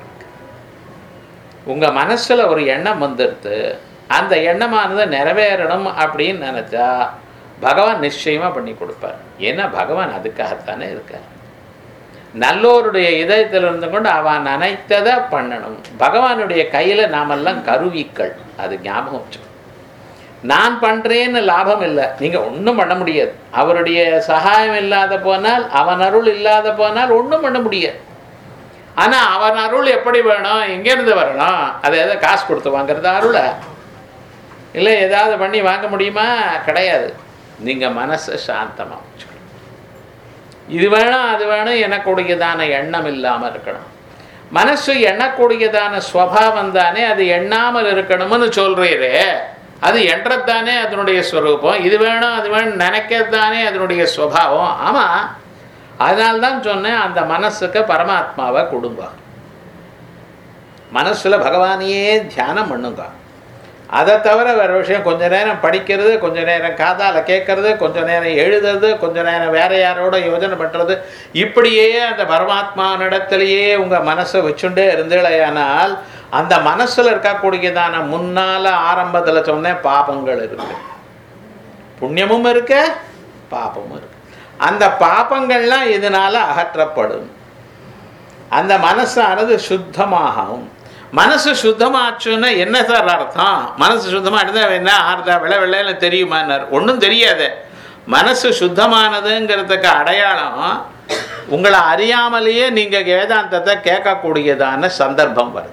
உங்கள் மனசில் ஒரு எண்ணம் வந்துடுது அந்த எண்ணமானது நிறைவேறணும் அப்படின்னு நினச்சா பகவான் நிச்சயமாக பண்ணி கொடுப்பார் ஏன்னா பகவான் அதுக்காகத்தானே இருக்கார் நல்லோருடைய இதயத்தில் இருந்து கொண்டு அவன் நினைத்ததை பண்ணணும் பகவானுடைய கையில் நாமெல்லாம் கருவிக்கள் அது ஞாபகம் வச்சுக்கணும் நான் பண்ணுறேன்னு லாபம் இல்லை நீங்கள் ஒன்றும் பண்ண முடியாது அவருடைய சகாயம் இல்லாத போனால் அவன் அருள் இல்லாத போனால் ஒன்றும் பண்ண முடியாது ஆனால் அவன் அருள் எப்படி வேணும் எங்கேருந்து வரணும் அதை எதை காசு கொடுத்து வாங்குறது அருளை இல்லை ஏதாவது பண்ணி வாங்க முடியுமா கிடையாது நீங்கள் மனசை சாந்தமாக வச்சுக்கணும் இது வேணும் அது வேணும் எனக்கூடியதான எண்ணம் இல்லாமல் இருக்கணும் மனசு எண்ணக்கூடியதான ஸ்வபாவம் தானே அது எண்ணாமல் இருக்கணும்னு சொல்கிறீரே அது என்றதானே அதனுடைய ஸ்வரூபம் இது வேணும் அது வேணும் நினைக்கிறது தானே அதனுடைய ஸ்வபாவம் ஆமாம் அதனால்தான் சொன்னேன் அந்த மனசுக்கு பரமாத்மாவை கொடுங்க மனசில் பகவானையே தியானம் பண்ணுங்க அதை தவிர வேறு விஷயம் கொஞ்ச நேரம் படிக்கிறது கொஞ்ச நேரம் காதால் கேட்கறது கொஞ்ச நேரம் எழுதுறது கொஞ்ச நேரம் வேற யாரோட யோஜனை பண்ணுறது இப்படியே அந்த பரமாத்மானிடத்திலேயே உங்கள் மனசை வச்சுட்டே இருந்தீங்களேயானால் அந்த மனசில் இருக்கக்கூடியதான முன்னால் ஆரம்பத்தில் சொன்னேன் பாபங்கள் இருக்கு புண்ணியமும் இருக்கு பாபமும் இருக்கு அந்த பாபங்கள்லாம் இதனால அகற்றப்படும் அந்த மனசானது சுத்தமாகும் மனசு சுத்தமாச்சுன்னா என்ன சார் அர்த்தம் மனசு சுத்தமாக இருந்தால் என்ன ஆறுதா வெள்ளை வெள்ளைன்னு தெரியுமான்னார் ஒன்றும் தெரியாது மனசு சுத்தமானதுங்கிறதுக்கு அடையாளம் உங்களை அறியாமலேயே நீங்கள் வேதாந்தத்தை கேட்கக்கூடியதான சந்தர்ப்பம் வருது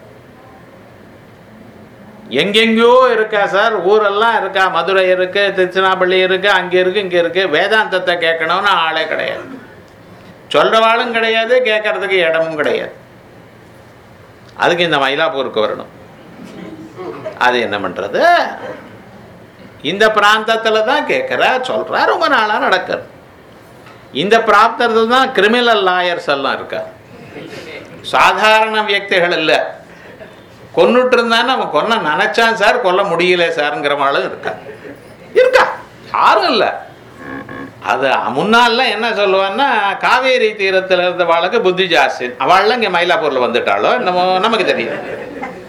எங்கெங்கேயோ இருக்கா சார் ஊரெல்லாம் இருக்கா மதுரை இருக்கு திருச்சினாப்பள்ளி இருக்கு அங்கே இருக்கு இங்கே இருக்கு வேதாந்தத்தை கேட்கணும்னு ஆளே கிடையாது சொல்கிறவாளும் கிடையாது கேட்கறதுக்கு இடமும் கிடையாது அதுக்கு இந்த மயிலாப்பூருக்கு வரணும் அது என்ன பண்ணுறது இந்த பிராந்தத்தில் தான் கேட்குறா சொல்கிறா ரொம்ப நாளாக நடக்குது இந்த பிராந்தத்தில் தான் கிரிமினல் லாயர்ஸ் எல்லாம் இருக்கா சாதாரண வியக்திகள் இல்லை கொன்னுட்டு இருந்தான்னு அவன் கொல்ல நினைச்சான் சார் கொல்ல முடியல சாருங்கிறவாளும் இருக்கா இருக்கா யாரும் இல்லை அது முன்னால்லாம் என்ன சொல்லுவான்னா காவேரி தீரத்தில் இருந்தவாளுக்கு புத்தி ஜாஸ்தி அவள்லாம் இங்கே மயிலாப்பூரில் வந்துட்டாளோ நம்ம நமக்கு தெரியும்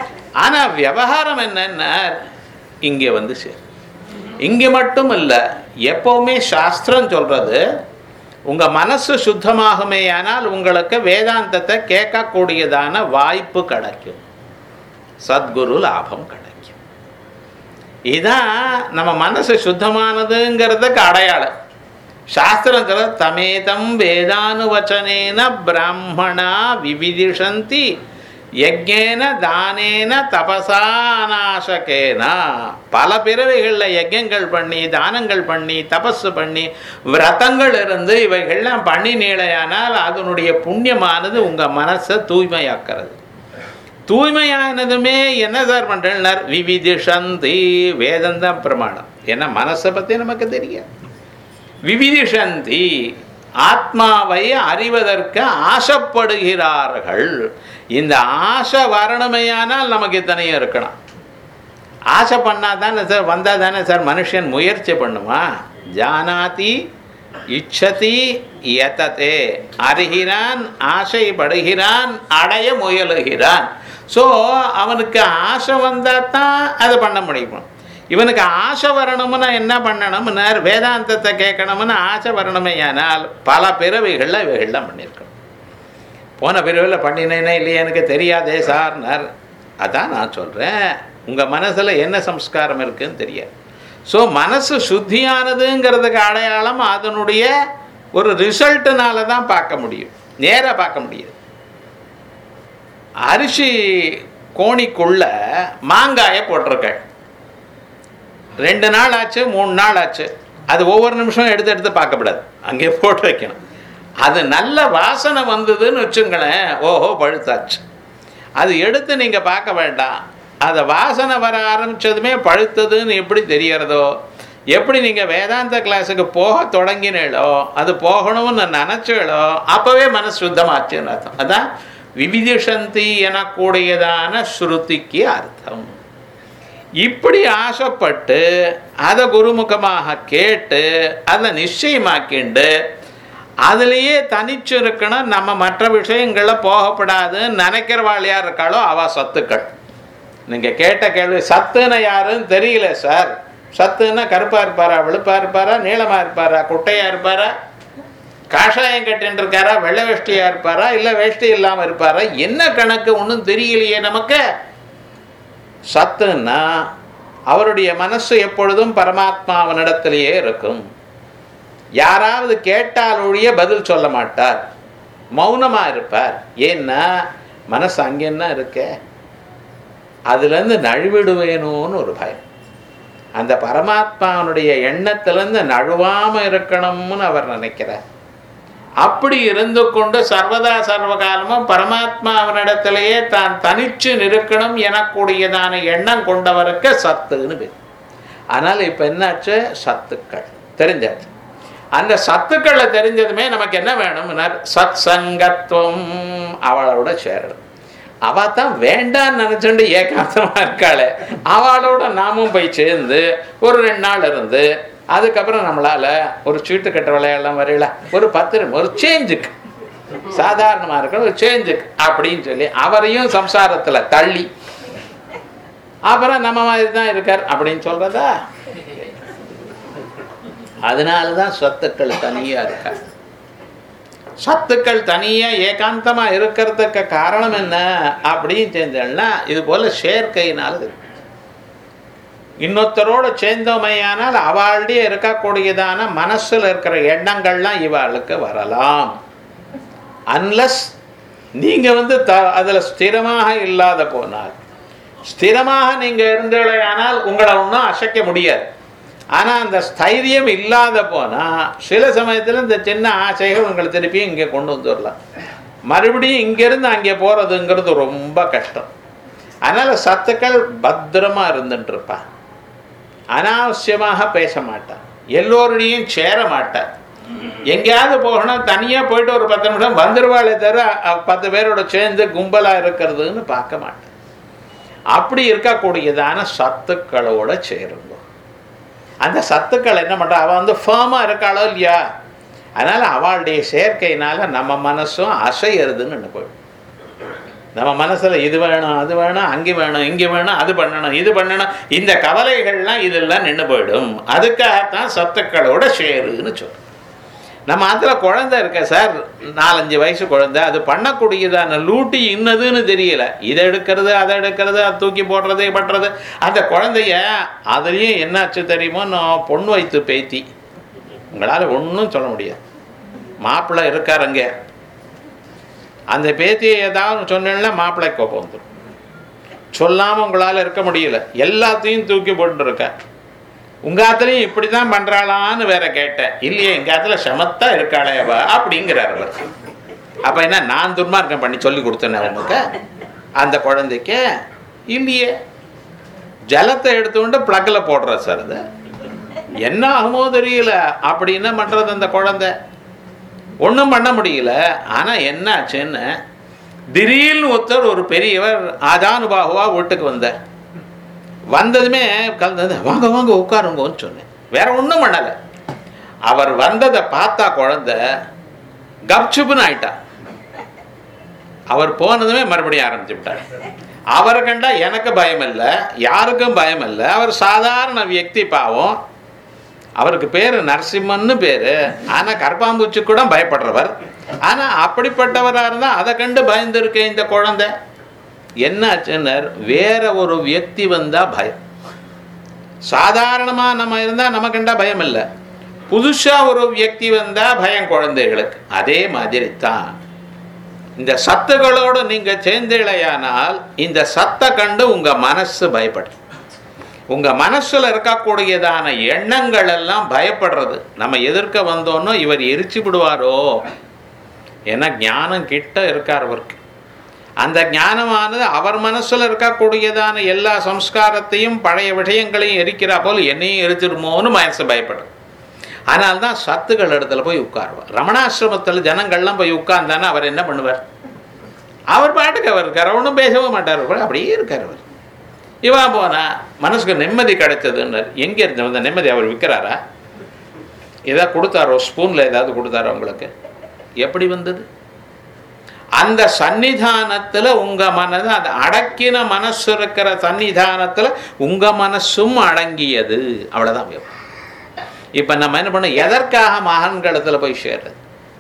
ஆனால் விவகாரம் என்னன்னா இங்கே வந்து சேர் இங்கே மட்டும் இல்லை எப்பவுமே சாஸ்திரம் சொல்றது உங்க மனசு சுத்தமாகுமேயானால் உங்களுக்கு வேதாந்தத்தை கேட்கக்கூடியதான வாய்ப்பு கிடைக்கும் சத்குரு லாபம் கிடைக்கும் இதான் நம்ம மனசு சுத்தமானதுங்கிறதுக்கு அடையாளம் சாஸ்திரம் சொல்ல தமேதம் வேதானுவச்சனேன பிராமணா விவிதிஷந்தி யஜ்ஞேன தானேன தபசா அநாசகேன பல பிறவைகளில் யஜ்யங்கள் பண்ணி தானங்கள் பண்ணி தபஸ் பண்ணி விரதங்கள் இருந்து இவைகள்லாம் பண்ணி நீளையானால் அதனுடைய புண்ணியமானது உங்கள் மனசை தூய்மையாக்கிறது தூய்மையானதுமே என்ன சார் பண்ணுறார் விவிதிஷந்தி வேதந்தான் பிரமாணம் ஏன்னா மனசை பற்றி நமக்கு தெரியாது விவிதிஷந்தி ஆத்மாவை அறிவதற்கு ஆசைப்படுகிறார்கள் இந்த ஆசை வரணுமையானால் நமக்கு இத்தனையும் இருக்கணும் ஆசை பண்ணால் தானே சார் வந்தால் தானே சார் மனுஷன் முயற்சி பண்ணுமா ஜானாதி இச்சதி எதத்தே அறிகிறான் ஆசைப்படுகிறான் அடைய முயலுகிறான் ஸோ அவனுக்கு ஆசை வந்தால் தான் அதை பண்ண முடியும் இவனுக்கு ஆசை வரணும்னா என்ன பண்ணணும்னா வேதாந்தத்தை கேட்கணும்னு ஆசை வரணுமே ஆனால் பல பிறவிகளில் இவைகள்லாம் பண்ணியிருக்கணும் போன பிறவியில் பண்ணினேனே இல்லையா எனக்கு தெரியாதே சார்னார் அதான் நான் சொல்கிறேன் உங்கள் மனசில் என்ன சம்ஸ்காரம் இருக்குன்னு தெரியாது ஸோ மனசு சுத்தியானதுங்கிறதுக்கு அடையாளம் அதனுடைய ஒரு ரிசல்ட்டுனால தான் பார்க்க முடியும் நேராக பார்க்க முடியாது அரிசி கோணிக்குள்ள மாங்காயை போட்டிருக்க ரெண்டு நாள் ஆச்சு மூணு நாள் ஆச்சு அது ஒவ்வொரு நிமிஷம் எடுத்து எடுத்து பார்க்கப்படாது அங்கே போட்டு வைக்கணும் அது நல்ல வாசனை வந்ததுன்னு வச்சுங்களேன் ஓஹோ பழுத்தாச்சு அது எடுத்து நீங்கள் பார்க்க வேண்டாம் அதை வாசனை வர ஆரம்பித்ததுமே பழுத்ததுன்னு எப்படி தெரியறதோ எப்படி நீங்கள் வேதாந்த கிளாஸுக்கு போக தொடங்கினீங்களோ அது போகணும்னு நினச்சீங்களோ அப்போவே மனசு சுத்தமாச்சுன்னு அர்த்தம் அதான் விவிதிஷந்தி எனக்கூடியதான ஸ்ருதிக்கு அர்த்தம் இப்படி ஆசைப்பட்டு அதை குருமுகமாக கேட்டு அதை நிச்சயமாக்கிண்டு அதுலேயே தனிச்சு இருக்கணும் நம்ம மற்ற விஷயங்களில் போகப்படாதுன்னு நினைக்கிறவாள் யார் இருக்காளோ அவ சத்துக்கள் நீங்கள் கேட்ட கேள்வி சத்துன்னு யாருன்னு தெரியல சார் சத்துன்னா கருப்பாக இருப்பாரா வெளுப்பாக இருப்பாரா நீளமாக இருப்பாரா குட்டையாக இருப்பாரா காஷாயம் கட்டின்னு இருக்காரா வெள்ளை வேஷ்டியாக இருப்பாரா இல்லை வேஷ்டி இல்லாமல் இருப்பாரா என்ன கணக்கு ஒன்றும் தெரியலையே நமக்கு சத்துன்னா அவருடைய மனசு எப்பொழுதும் பரமாத்மாவனிடத்திலேயே இருக்கும் யாராவது கேட்டால் ஒழிய பதில் சொல்ல மாட்டார் மௌனமாக இருப்பார் ஏன்னா மனசு அங்கேன்னா இருக்க அதுலேருந்து நழுவிடுவேணும்னு ஒரு பயம் அந்த பரமாத்மாவனுடைய எண்ணத்திலேருந்து நழுவாமல் இருக்கணும்னு அவர் நினைக்கிறார் அப்படி இருந்து கொண்டு சர்வதா சர்வகாலமும் பரமாத்மாவினிடத்திலேயே தான் தனிச்சு நிற்கணும் எனக்கூடியதான எண்ணம் கொண்டவருக்கு சத்துன்னு பேர் ஆனால் இப்போ என்னாச்சு சத்துக்கள் தெரிஞ்சாச்சு அந்த சத்துக்களை தெரிஞ்சதுமே நமக்கு என்ன வேணும்னார் சத் சங்கத்துவம் அவளோட சேரணும் அவ தான் வேண்டான்னு நினச்சுண்டு ஏகாந்தமாக இருக்காளே அவளோட நாமும் போய் சேர்ந்து ஒரு ரெண்டு நாள் இருந்து அதுக்கப்புறம் நம்மளால ஒரு சீட்டு கட்ட விளையாடலாம் வரையில ஒரு பத்து நிமிஷம் ஒரு சேஞ்சுக்கு சாதாரணமாக இருக்கிற ஒரு சேஞ்சுக்கு அப்படின்னு சொல்லி அவரையும் சம்சாரத்தில் தள்ளி அப்புறம் நம்ம மாதிரி தான் இருக்கார் அப்படின்னு சொல்றதா அதனால தான் சத்துக்கள் தனியாக இருக்கார் சத்துக்கள் தனியாக ஏகாந்தமாக இருக்கிறதுக்கு காரணம் என்ன அப்படின்னு சேர்ந்தேன்னா இது போல் சேர்க்கையினால் இருக்கு இன்னொருத்தரோட சேர்ந்தோமையானால் அவளுடைய இருக்கக்கூடியதான மனசில் இருக்கிற எண்ணங்கள்லாம் இவாளுக்கு வரலாம் அன்லஸ் நீங்கள் வந்து த அதில் ஸ்திரமாக இல்லாத போனால் ஸ்திரமாக நீங்கள் இருந்தீர்களானால் உங்களை ஒன்றும் அசைக்க முடியாது ஆனால் அந்த ஸ்தைரியம் இல்லாத போனால் சில சமயத்தில் இந்த சின்ன ஆசைகள் உங்களை திருப்பி இங்கே கொண்டு வந்துடலாம் மறுபடியும் இங்கேருந்து அங்கே போகிறதுங்கிறது ரொம்ப கஷ்டம் அதனால் சத்துக்கள் பத்திரமாக இருந்துட்டு இருப்பான் அனாவசியமாக பேச மாட்டான் எல்லோருடையும் சேர மாட்டான் எங்கேயாவது போகணும் தனியாக போயிட்டு ஒரு பத்து நிமிஷம் வந்துருவாளே தவிர அ- பத்து பேரோட சேர்ந்து கும்பலாக இருக்கிறதுன்னு பார்க்க மாட்டேன் அப்படி இருக்கக்கூடியதான சத்துக்களோட சேருங்க அந்த சத்துக்கள் என்ன பண்ணுறா அவள் வந்து ஃபேமாக இருக்காளோ இல்லையா அதனால் அவளுடைய சேர்க்கையினால நம்ம மனசும் அசையறதுன்னு போயிடும் நம்ம மனசில் இது வேணும் அது வேணும் அங்கே வேணும் இங்கே வேணும் அது பண்ணணும் இது பண்ணணும் இந்த கவலைகள்லாம் இதெல்லாம் நின்று போயிடும் அதுக்காகத்தான் சத்துக்களோட ஷேருன்னு சொல்றோம் நம்ம அதில் குழந்தை இருக்க சார் நாலஞ்சு வயசு குழந்தை அது பண்ணக்கூடியதான லூட்டி இன்னதுன்னு தெரியல இதை எடுக்கிறது அதை எடுக்கிறது அதை தூக்கி போடுறது பண்ணுறது அந்த குழந்தைய அதுலேயும் என்னாச்சு தெரியுமோ நான் பொண்ணு வைத்து பேத்தி உங்களால் ஒன்றும் சொல்ல முடியாது மாப்பிள்ளை இருக்காருங்க அந்த பேத்தியை ஏதாவது சொன்னேன்னா மாப்பிள்ளை கோப்பம் வந்துடும் சொல்லாமல் உங்களால் இருக்க முடியல எல்லாத்தையும் தூக்கி போட்டுருக்க உங்க ஆத்துலையும் இப்படி தான் பண்ணுறாளான்னு வேற கேட்டேன் இல்லையே எங்கள் ஆத்துல சமத்தா இருக்காளே அவ அப்படிங்கிறார் அவர் அப்போ என்ன நான் துர்மார்க்கம் பண்ணி சொல்லி கொடுத்தேனே உனக்கு அந்த குழந்தைக்கு இல்லையே ஜலத்தை எடுத்துக்கொண்டு ப்ளக்கில் போடுற சார் அது என்ன ஆகுமோ தெரியல அப்படி என்ன பண்ணுறது அந்த குழந்தை ஒன்றும் பண்ண முடியல ஆனால் என்ன ஆச்சுன்னு திடீர்னு ஒருத்தர் ஒரு பெரியவர் ஆஜானுபாகுவா வீட்டுக்கு வந்தார் வந்ததுமே கலந்தது வாங்க வாங்க உட்காருங்கன்னு சொன்னேன் வேற ஒன்றும் பண்ணலை அவர் வந்ததை பார்த்தா குழந்தை கப்சுப்புன்னு ஆயிட்டா அவர் போனதுமே மறுபடியும் ஆரம்பிச்சு விட்டார் அவரை கண்டா எனக்கு பயம் இல்லை யாருக்கும் பயம் இல்லை அவர் சாதாரண வியக்தி பாவம் அவருக்கு பேர் நரசிம்மன்னு பேர் ஆனால் கற்பாம்பூச்சி கூட பயப்படுறவர் ஆனால் அப்படிப்பட்டவராக இருந்தால் அதை கண்டு பயந்துருக்க இந்த குழந்தை என்ன ஆச்சுன்னர் வேற ஒரு வியக்தி வந்தால் பயம் சாதாரணமாக நம்ம இருந்தால் நமக்குண்டா பயம் இல்லை புதுசாக ஒரு வியக்தி வந்தால் பயம் குழந்தைகளுக்கு அதே மாதிரி தான் இந்த சத்துகளோடு நீங்கள் சேர்ந்தீழையானால் இந்த சத்தை கண்டு உங்கள் மனசு பயப்படும் உங்கள் மனசில் இருக்கக்கூடியதான எண்ணங்கள் எல்லாம் பயப்படுறது நம்ம எதிர்க்க வந்தோன்னோ இவர் எரிச்சு விடுவாரோ ஏன்னா ஞானம் கிட்ட இருக்கார் அவருக்கு அந்த ஞானமானது அவர் மனசில் இருக்கக்கூடியதான எல்லா சம்ஸ்காரத்தையும் பழைய விஷயங்களையும் எரிக்கிறா போல் என்னையும் எரிச்சிருமோன்னு மனசு பயப்படும் ஆனால் தான் சத்துக்கள் இடத்துல போய் உட்காருவார் ரமணாசிரமத்தில் ஜனங்கள்லாம் போய் உட்கார்ந்தானே அவர் என்ன பண்ணுவார் அவர் பாட்டுக்கு அவர் இருக்கார் ஒன்றும் பேசவும் மாட்டார் அவர் அப்படியே இருக்கார் அவர் இவா போனா மனசுக்கு நிம்மதி கிடைச்சதுன்னு எங்கே இருந்து வந்த நிம்மதி அவர் விற்கிறாரா ஏதாவது கொடுத்தாரோ ஸ்பூனில் ஏதாவது கொடுத்தாரோ உங்களுக்கு எப்படி வந்தது அந்த சன்னிதானத்தில் உங்கள் மனது அந்த அடக்கின மனசு இருக்கிற சன்னிதானத்தில் உங்கள் மனசும் அடங்கியது அவ்வளோதான் வியப்பு இப்போ நம்ம என்ன பண்ணோம் எதற்காக மகான்களத்தில் போய் சேர்றது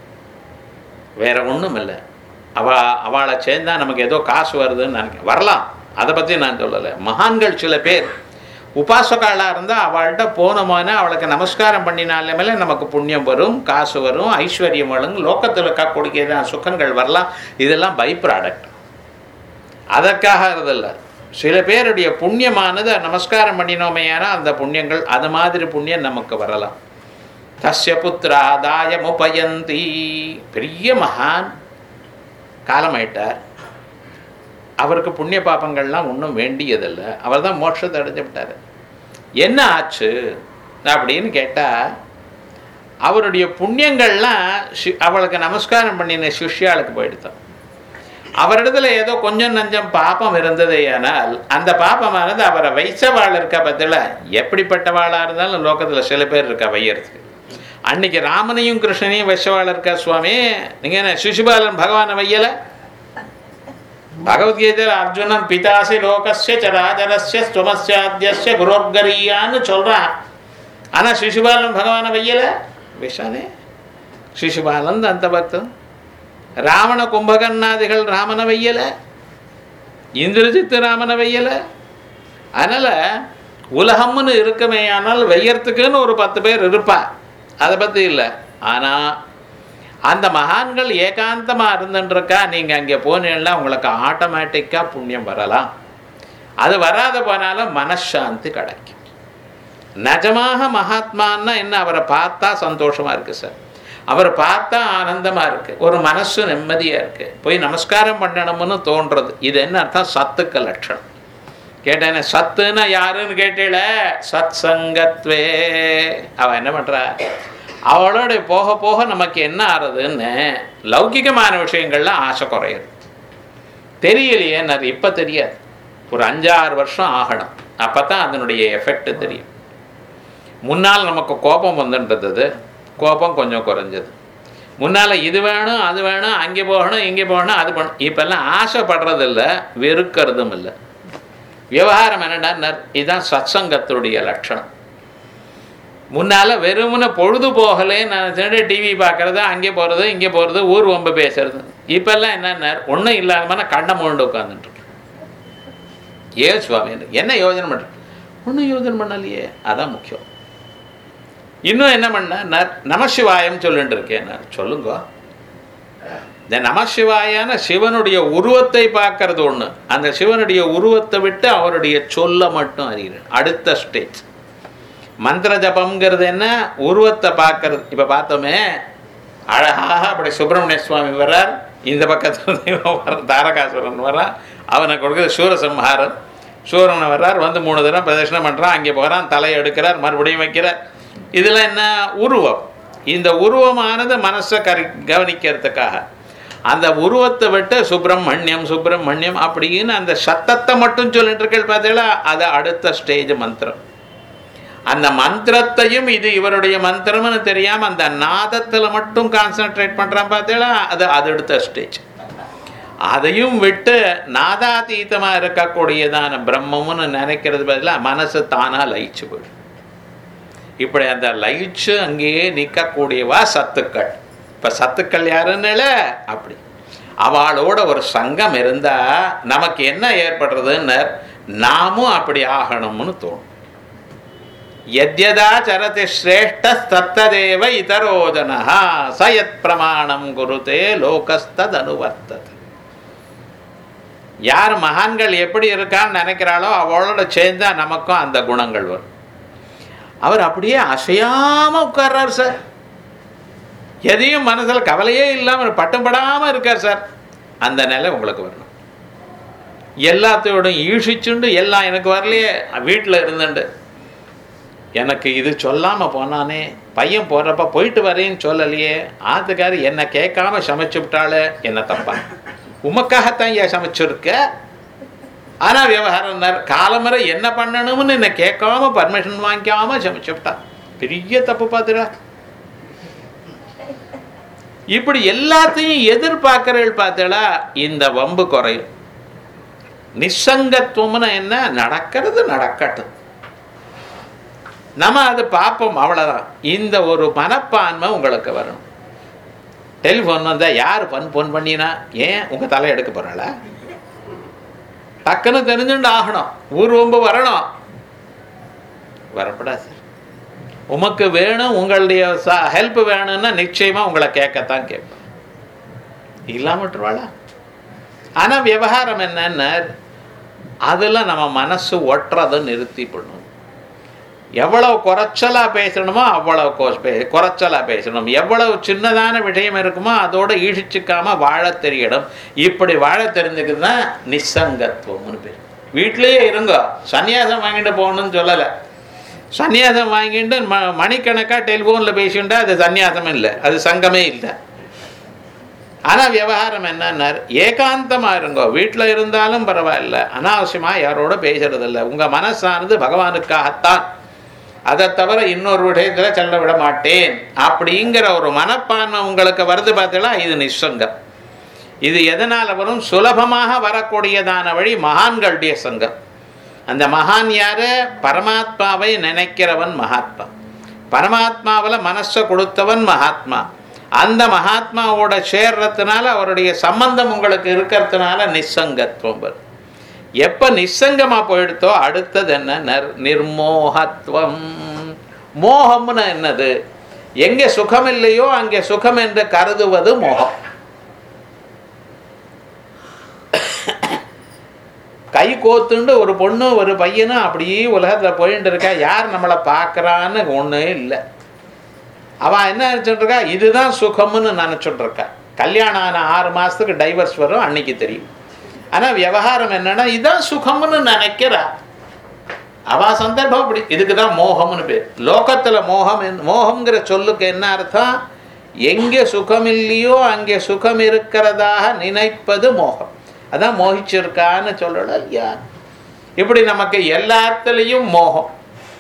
வேற ஒன்றும் இல்லை அவ அவளை சேர்ந்தா நமக்கு ஏதோ காசு வருதுன்னு நினைக்க வரலாம் அதை பற்றி நான் சொல்லலை மகான்கள் சில பேர் உபாசகாளாக இருந்தால் அவள்கிட்ட போனோமோனா அவளுக்கு நமஸ்காரம் பண்ணினாலே மேலே நமக்கு புண்ணியம் வரும் காசு வரும் ஐஸ்வர்யம் வரும் லோக்கத்தில் இருக்கக்கூடியதான் சுகங்கள் வரலாம் இதெல்லாம் பை ப்ராடக்ட் அதற்காக இருதில்லை சில பேருடைய புண்ணியமானது நமஸ்காரம் பண்ணினோமையானா அந்த புண்ணியங்கள் அது மாதிரி புண்ணியம் நமக்கு வரலாம் தஸ்ய புத்திராதாயம் உபயந்தி பெரிய மகான் காலமாயிட்டார் அவருக்கு புண்ணிய பாப்பங்கள்லாம் ஒன்றும் வேண்டியதில்லை அவர் தான் மோட்சத்தை அடைஞ்சு விட்டார் என்ன ஆச்சு அப்படின்னு கேட்டால் அவருடைய புண்ணியங்கள்லாம் ஷி அவளுக்கு நமஸ்காரம் பண்ணின சிஷ்யாளுக்கு போயிடுத்தான் அவரிடத்துல ஏதோ கொஞ்சம் நஞ்சம் பாப்பம் இருந்ததே ஆனால் அந்த பாப்பமானது அவரை வைச்சவாள் இருக்க பதில எப்படிப்பட்டவாளாக இருந்தாலும் லோகத்தில் சில பேர் இருக்கா வையறதுக்கு அன்னைக்கு ராமனையும் கிருஷ்ணனையும் வைச்சவாள் இருக்கா சுவாமி நீங்கள் என்ன சிசுபாலன் பகவானை வையலை பகவத்கீதையில் அர்ஜுனன் பிதாசி லோகஸ்ய சராச்சரஸ்ய ஸ்வமஸ்யாத்தியஸ்ய குரோர்கரியான்னு சொல்கிறான் ஆனால் சிசுபாலன் பகவானை வையல விஷானே சிசுபாலன் அந்த பக்தன் ராவண கும்பகர்ணாதிகள் ராமனை வையல இந்திரஜித்து ராமனை வையல அதனால் உலகம்னு இருக்குமே ஆனால் வெய்யறதுக்குன்னு ஒரு பத்து பேர் இருப்பா அதை பற்றி இல்லை ஆனால் அந்த மகான்கள் ஏகாந்தமாக இருந்துருக்கா நீங்கள் அங்கே போனீங்கன்னா உங்களுக்கு ஆட்டோமேட்டிக்காக புண்ணியம் வரலாம் அது வராத போனாலும் மனசாந்தி கிடைக்கும் நிஜமாக மகாத்மான்னா என்ன அவரை பார்த்தா சந்தோஷமாக இருக்குது சார் அவரை பார்த்தா ஆனந்தமாக இருக்குது ஒரு மனசு நிம்மதியாக இருக்குது போய் நமஸ்காரம் பண்ணணும்னு தோன்றது இது என்ன அர்த்தம் சத்துக்க லட்சணம் கேட்டேனே சத்துன்னா யாருன்னு கேட்டேல சத் சங்கத்வே அவன் என்ன பண்ணுறா அவளோட போக போக நமக்கு என்ன ஆறுதுன்னு லௌகிகமான விஷயங்கள்லாம் ஆசை குறையுது தெரியலையே நான் இப்போ தெரியாது ஒரு அஞ்சாறு வருஷம் ஆகணும் அப்போ தான் அதனுடைய எஃபெக்ட் தெரியும் முன்னால் நமக்கு கோபம் வந்துன்றது கோபம் கொஞ்சம் குறைஞ்சது முன்னால் இது வேணும் அது வேணும் அங்கே போகணும் இங்கே போகணும் அது பண்ணணும் இப்போல்லாம் ஆசைப்படுறது இல்லை வெறுக்கிறதும் இல்லை விவகாரம் என்னடா இதுதான் சத்சங்கத்துடைய லட்சணம் முன்னால் வெறுமனே பொழுது போகலே நான் திரும்ப டிவி பார்க்குறது அங்கே போகிறது இங்கே போகிறது ஊர் வம்பு பேசுறது இப்போல்லாம் என்னென்ன ஒன்றும் இல்லாமல் கண்ணை மூண்டு உட்காந்துட்டு ஏன் சுவாமி என்ன யோஜனை பண்ணுற ஒன்றும் யோஜனை பண்ணலையே அதான் முக்கியம் இன்னும் என்ன பண்ண நமசிவாயம் சொல்லிட்டு இருக்கேன் சொல்லுங்க இந்த நமசிவாயான சிவனுடைய உருவத்தை பார்க்கறது ஒன்று அந்த சிவனுடைய உருவத்தை விட்டு அவருடைய சொல்ல மட்டும் அறிகிறேன் அடுத்த ஸ்டேஜ் மந்திர ஜபம்ங்கிறது என்ன உருவத்தை பார்க்கறது இப்போ பார்த்தோமே அழகாக அப்படி சுப்பிரமணிய சுவாமி வர்றார் இந்த பக்கத்தில் தெய்வம் வர தாரகாசுரன் வர்றான் அவனை கொடுக்குறது சூரசம்ஹாரன் சூரனை வர்றார் வந்து மூணு தடவை பிரதட்சணம் பண்ணுறான் அங்கே போகிறான் தலையை எடுக்கிறார் மறுபடியும் வைக்கிறார் இதில் என்ன உருவம் இந்த உருவமானது மனசை கரி கவனிக்கிறதுக்காக அந்த உருவத்தை விட்டு சுப்பிரமணியம் சுப்பிரமணியம் அப்படின்னு அந்த சத்தத்தை மட்டும் சொல்லிட்டு இருக்கேள் பார்த்தீங்களா அது அடுத்த ஸ்டேஜ் மந்திரம் அந்த மந்திரத்தையும் இது இவருடைய மந்திரம்னு தெரியாமல் அந்த நாதத்தில் மட்டும் கான்சென்ட்ரேட் பண்ணுறான் பார்த்தீங்களா அது அது அடுத்த ஸ்டேஜ் அதையும் விட்டு நாதாதீதமாக இருக்கக்கூடியதான பிரம்மம்னு நினைக்கிறது பதிலாக மனசு தானாக லயிச்சு போயிடும் இப்படி அந்த லயிச்சு அங்கேயே நிற்கக்கூடியவா சத்துக்கள் இப்போ சத்துக்கள் யாருன்னு அப்படி அவளோட ஒரு சங்கம் இருந்தால் நமக்கு என்ன ஏற்படுறதுன்னு நாமும் அப்படி ஆகணும்னு தோணும் எத்யதா சரதி ஸ்ரேஷ்ட தத்ததேவ இதரோஜனா சயத் பிரமாணம் குருதே லோகஸ்தத் அனுவர்த்தது யார் மகான்கள் எப்படி இருக்கான்னு நினைக்கிறாளோ அவளோட சேர்ந்தா நமக்கும் அந்த குணங்கள் வரும் அவர் அப்படியே அசையாம உட்கார்றார் சார் எதையும் மனசில் கவலையே இல்லாமல் பட்டம் படாமல் இருக்கார் சார் அந்த நிலை உங்களுக்கு வரணும் எல்லாத்தையோடும் ஈஷிச்சுண்டு எல்லாம் எனக்கு வரலையே வீட்டில் இருந்துண்டு எனக்கு இது சொல்லாமல் போனானே பையன் போகிறப்ப போயிட்டு வரேன்னு சொல்லலையே ஆத்துக்காரி என்னை கேட்காம சமைச்சு விட்டாளே என்ன தப்பா உமக்காகத்தான் ஏன் சமைச்சிருக்க ஆனால் விவகாரம் காலமுறை என்ன பண்ணணும்னு என்னை கேட்காம பர்மிஷன் வாங்கிக்காம சமைச்சு விட்டா பெரிய தப்பு பார்த்துடா இப்படி எல்லாத்தையும் எதிர்பார்க்கிறீர்கள் பார்த்தீங்களா இந்த வம்பு குறையும் நிசங்கத்துவம்னு என்ன நடக்கிறது நடக்கட்டும் நம்ம அது பார்ப்போம் அவ்வளோதான் இந்த ஒரு மனப்பான்மை உங்களுக்கு வரணும் டெலிஃபோன் வந்தால் யார் ஃபன் ஃபோன் பண்ணினா ஏன் உங்கள் தலை எடுக்க போகிறாளா டக்குன்னு தெரிஞ்சுண்டு ஆகணும் ஊர் ரொம்ப வரணும் வரப்படாது சார் உமக்கு வேணும் உங்களுடைய ஹெல்ப் வேணும்னா நிச்சயமாக உங்களை கேட்கத்தான் கேட்பேன் இல்லாமட்டுருவாளா ஆனால் விவகாரம் என்னன்னா அதில் நம்ம மனசு ஒட்டுறதை நிறுத்தி பண்ணணும் எவ்வளவு குறைச்சலாக பேசணுமோ அவ்வளவு குறைச்சலாக பேசணும் எவ்வளவு சின்னதான விஷயம் இருக்குமோ அதோட ஈழிச்சிக்காம வாழ தெரியணும் இப்படி வாழ தெரிஞ்சுக்கிறது தான் நிசங்கத்துவம்னு பேர் வீட்லேயே இருங்க சன்னியாசம் வாங்கிட்டு போகணும்னு சொல்லலை சன்னியாசம் வாங்கிட்டு ம மணிக்கணக்காக டெலிஃபோனில் பேசிண்டா அது சன்னியாசம் இல்லை அது சங்கமே இல்லை ஆனால் விவகாரம் என்னன்னார் ஏகாந்தமாக இருங்கோ வீட்டில் இருந்தாலும் பரவாயில்ல அனாவசியமாக யாரோட பேசுறதில்ல உங்கள் மனசானது பகவானுக்காகத்தான் அதை தவிர இன்னொரு விடயத்தில் செல்ல விட மாட்டேன் அப்படிங்கிற ஒரு மனப்பான்மை உங்களுக்கு வருது பார்த்தீங்களா இது நிசங்கம் இது எதனால் வரும் சுலபமாக வரக்கூடியதான வழி மகான்களுடைய சங்கம் அந்த மகான் யாரு பரமாத்மாவை நினைக்கிறவன் மகாத்மா பரமாத்மாவில் மனசை கொடுத்தவன் மகாத்மா அந்த மகாத்மாவோட சேர்றதுனால அவருடைய சம்பந்தம் உங்களுக்கு இருக்கிறதுனால நிசங்கத்துவம் வரும் எப்போ நிசங்கமாக போயிடுத்தோ அடுத்தது என்ன நர் நிர்மோகத்துவம் மோகம்னு என்னது எங்கே சுகம் இல்லையோ அங்கே சுகம் என்று கருதுவது மோகம் கை கோத்துண்டு ஒரு பொண்ணு ஒரு பையனும் அப்படியே உலகத்தில் போயிட்டு இருக்கா யார் நம்மளை பார்க்குறான்னு ஒன்றும் இல்லை அவன் என்ன நினச்சிட்டு இருக்கா இதுதான் சுகம்னு நினச்சிட்டு இருக்கா கல்யாணம் ஆன ஆறு மாதத்துக்கு டைவர்ஸ் வரும் அன்னைக்கு தெரியும் ஆனால் விவகாரம் என்னன்னா இதுதான் சுகம்னு நினைக்கிறா அவ சந்தர்ப்பம் அப்படி இதுக்கு தான் மோகம்னு பேர் லோகத்தில் மோகம் மோகம்ங்கிற சொல்லுக்கு என்ன அர்த்தம் எங்கே சுகம் இல்லையோ அங்கே சுகம் இருக்கிறதாக நினைப்பது மோகம் அதான் மோகிச்சிருக்கான்னு சொல்லணும் இல்லையா இப்படி நமக்கு எல்லாத்துலேயும் மோகம்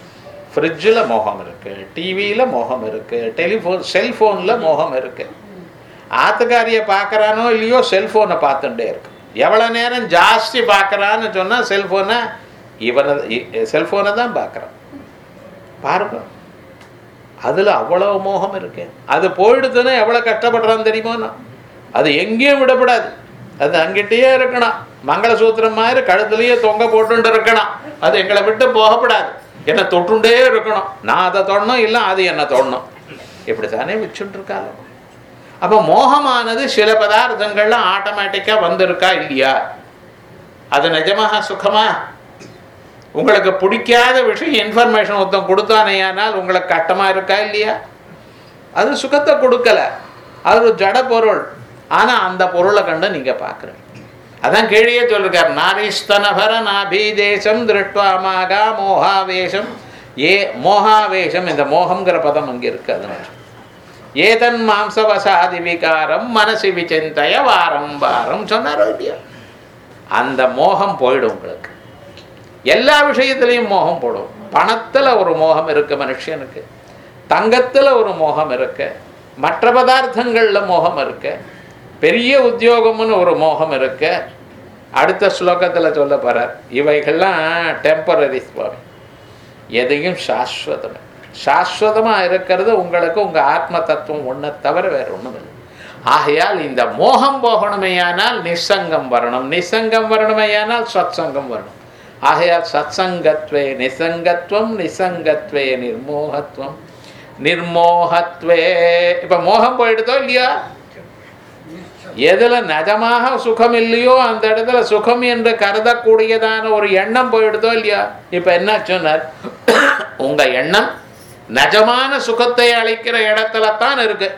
ஃப்ரிட்ஜில் மோகம் இருக்குது டிவியில் மோகம் இருக்குது டெலிஃபோன் செல்ஃபோனில் மோகம் இருக்குது ஆத்துக்காரியை பார்க்குறானோ இல்லையோ செல்ஃபோனை பார்த்துட்டே இருக்கு எவ்வளோ நேரம் ஜாஸ்தி பார்க்குறான்னு சொன்னால் செல்ஃபோனை இவனை செல்ஃபோனை தான் பார்க்குறான் பாருங்க அதில் அவ்வளோ மோகம் இருக்கு அது போயிடுதுன்னா எவ்வளோ கஷ்டப்படுறான்னு தெரியுமோ நான் அது எங்கேயும் விடப்படாது அது அங்கிட்டயே இருக்கணும் மங்களசூத்திரம் மாதிரி கழுத்துலயே தொங்க போட்டுட்டு இருக்கணும் அது எங்களை விட்டு போகப்படாது என்னை தொட்டுண்டே இருக்கணும் நான் அதை தொடணும் இல்லை அது என்னை தொடணும் இப்படி தானே வச்சுட்டு இருக்காங்க அப்போ மோகமானது சில பதார்த்தங்கள்ல ஆட்டோமேட்டிக்காக வந்திருக்கா இல்லையா அது நிஜமாக சுகமா உங்களுக்கு பிடிக்காத விஷயம் இன்ஃபர்மேஷன் ஒருத்தன் கொடுத்தானேயானால் உங்களுக்கு கட்டமாக இருக்கா இல்லையா அது சுகத்தை கொடுக்கல அது ஒரு ஜட பொருள் ஆனால் அந்த பொருளை கண்டு நீங்கள் பார்க்குறீங்க அதான் கீழே சொல்லிருக்கார் நாரிஸ்தனபர நாபீதேசம் திருஷ்டுவா மாகா மோகாவேஷம் ஏ மோகாவேஷம் இந்த மோகம்ங்கிற பதம் அங்கே இருக்கு அதனால ஏதன் மாம்சவசாதி விகாரம் மனசு விசிந்தய வாரம் வாரம் சொன்னாரோ இல்லையா அந்த மோகம் போயிடும் உங்களுக்கு எல்லா விஷயத்துலையும் மோகம் போடும் பணத்தில் ஒரு மோகம் இருக்கு மனுஷனுக்கு தங்கத்தில் ஒரு மோகம் இருக்கு மற்ற பதார்த்தங்களில் மோகம் இருக்கு பெரிய உத்தியோகம்னு ஒரு மோகம் இருக்கு அடுத்த ஸ்லோகத்தில் சொல்ல போறார் இவைகள்லாம் டெம்பரரி சுவாமி எதையும் சாஸ்வதம் சாஸ்வதமாக இருக்கிறது உங்களுக்கு உங்கள் ஆத்ம தத்துவம் ஒன்றை தவிர வேற ஒன்றும் இல்லை ஆகையால் இந்த மோகம் போகணுமேயானால் நிசங்கம் வரணும் நிசங்கம் வரணுமேயானால் சத்சங்கம் வரணும் ஆகையால் சத்சங்கத்வே நிசங்கத்வம் நிசங்கத்வே நிர்மோகத்வம் நிர்மோகத்வே இப்போ மோகம் போயிடுதோ இல்லையா எதுல நிஜமாக சுகம் இல்லையோ அந்த இடத்துல சுகம் என்று கருதக்கூடியதான ஒரு எண்ணம் போயிடுதோ இல்லையா இப்ப என்ன சொன்னார் உங்க எண்ணம் நிஜமான சுகத்தை அளிக்கிற இடத்துல தான் இருக்கு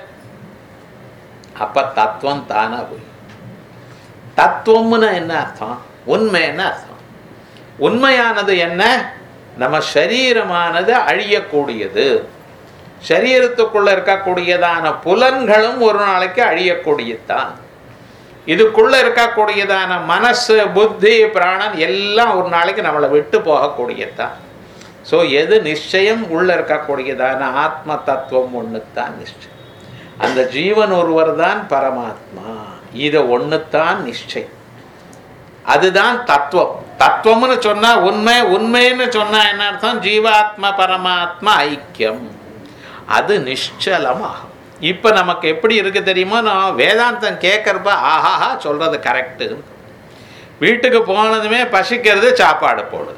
அப்ப தத்துவம் தானா போய் தத்துவம்னு என்ன அர்த்தம் உண்மை என்ன அர்த்தம் உண்மையானது என்ன நம்ம சரீரமானது அழியக்கூடியது சரீரத்துக்குள்ள இருக்கக்கூடியதான புலன்களும் ஒரு நாளைக்கு அழியக்கூடியதுதான் இதுக்குள்ள இருக்கக்கூடியதான மனசு புத்தி பிராணன் எல்லாம் ஒரு நாளைக்கு நம்மளை விட்டு போகக்கூடியதுதான் ஸோ எது நிச்சயம் உள்ள இருக்கக்கூடியதான ஆத்ம தத்துவம் ஒன்று தான் நிச்சயம் அந்த ஜீவன் ஒருவர் தான் பரமாத்மா இதை ஒன்று தான் நிச்சயம் அதுதான் தத்துவம் தத்துவம்னு சொன்னா உண்மை உண்மைன்னு சொன்னா என்ன அர்த்தம் ஜீவாத்ம பரமாத்மா ஐக்கியம் அது நிശ്ചலமாகும் இப்போ நமக்கு எப்படி இருக்கு தெரியுமா நான் வேதாந்தம் கேட்குறப்ப ஆஹாஹா சொல்றது கரெக்டு வீட்டுக்கு போனதுமே பசிக்கிறது சாப்பாடு போடுது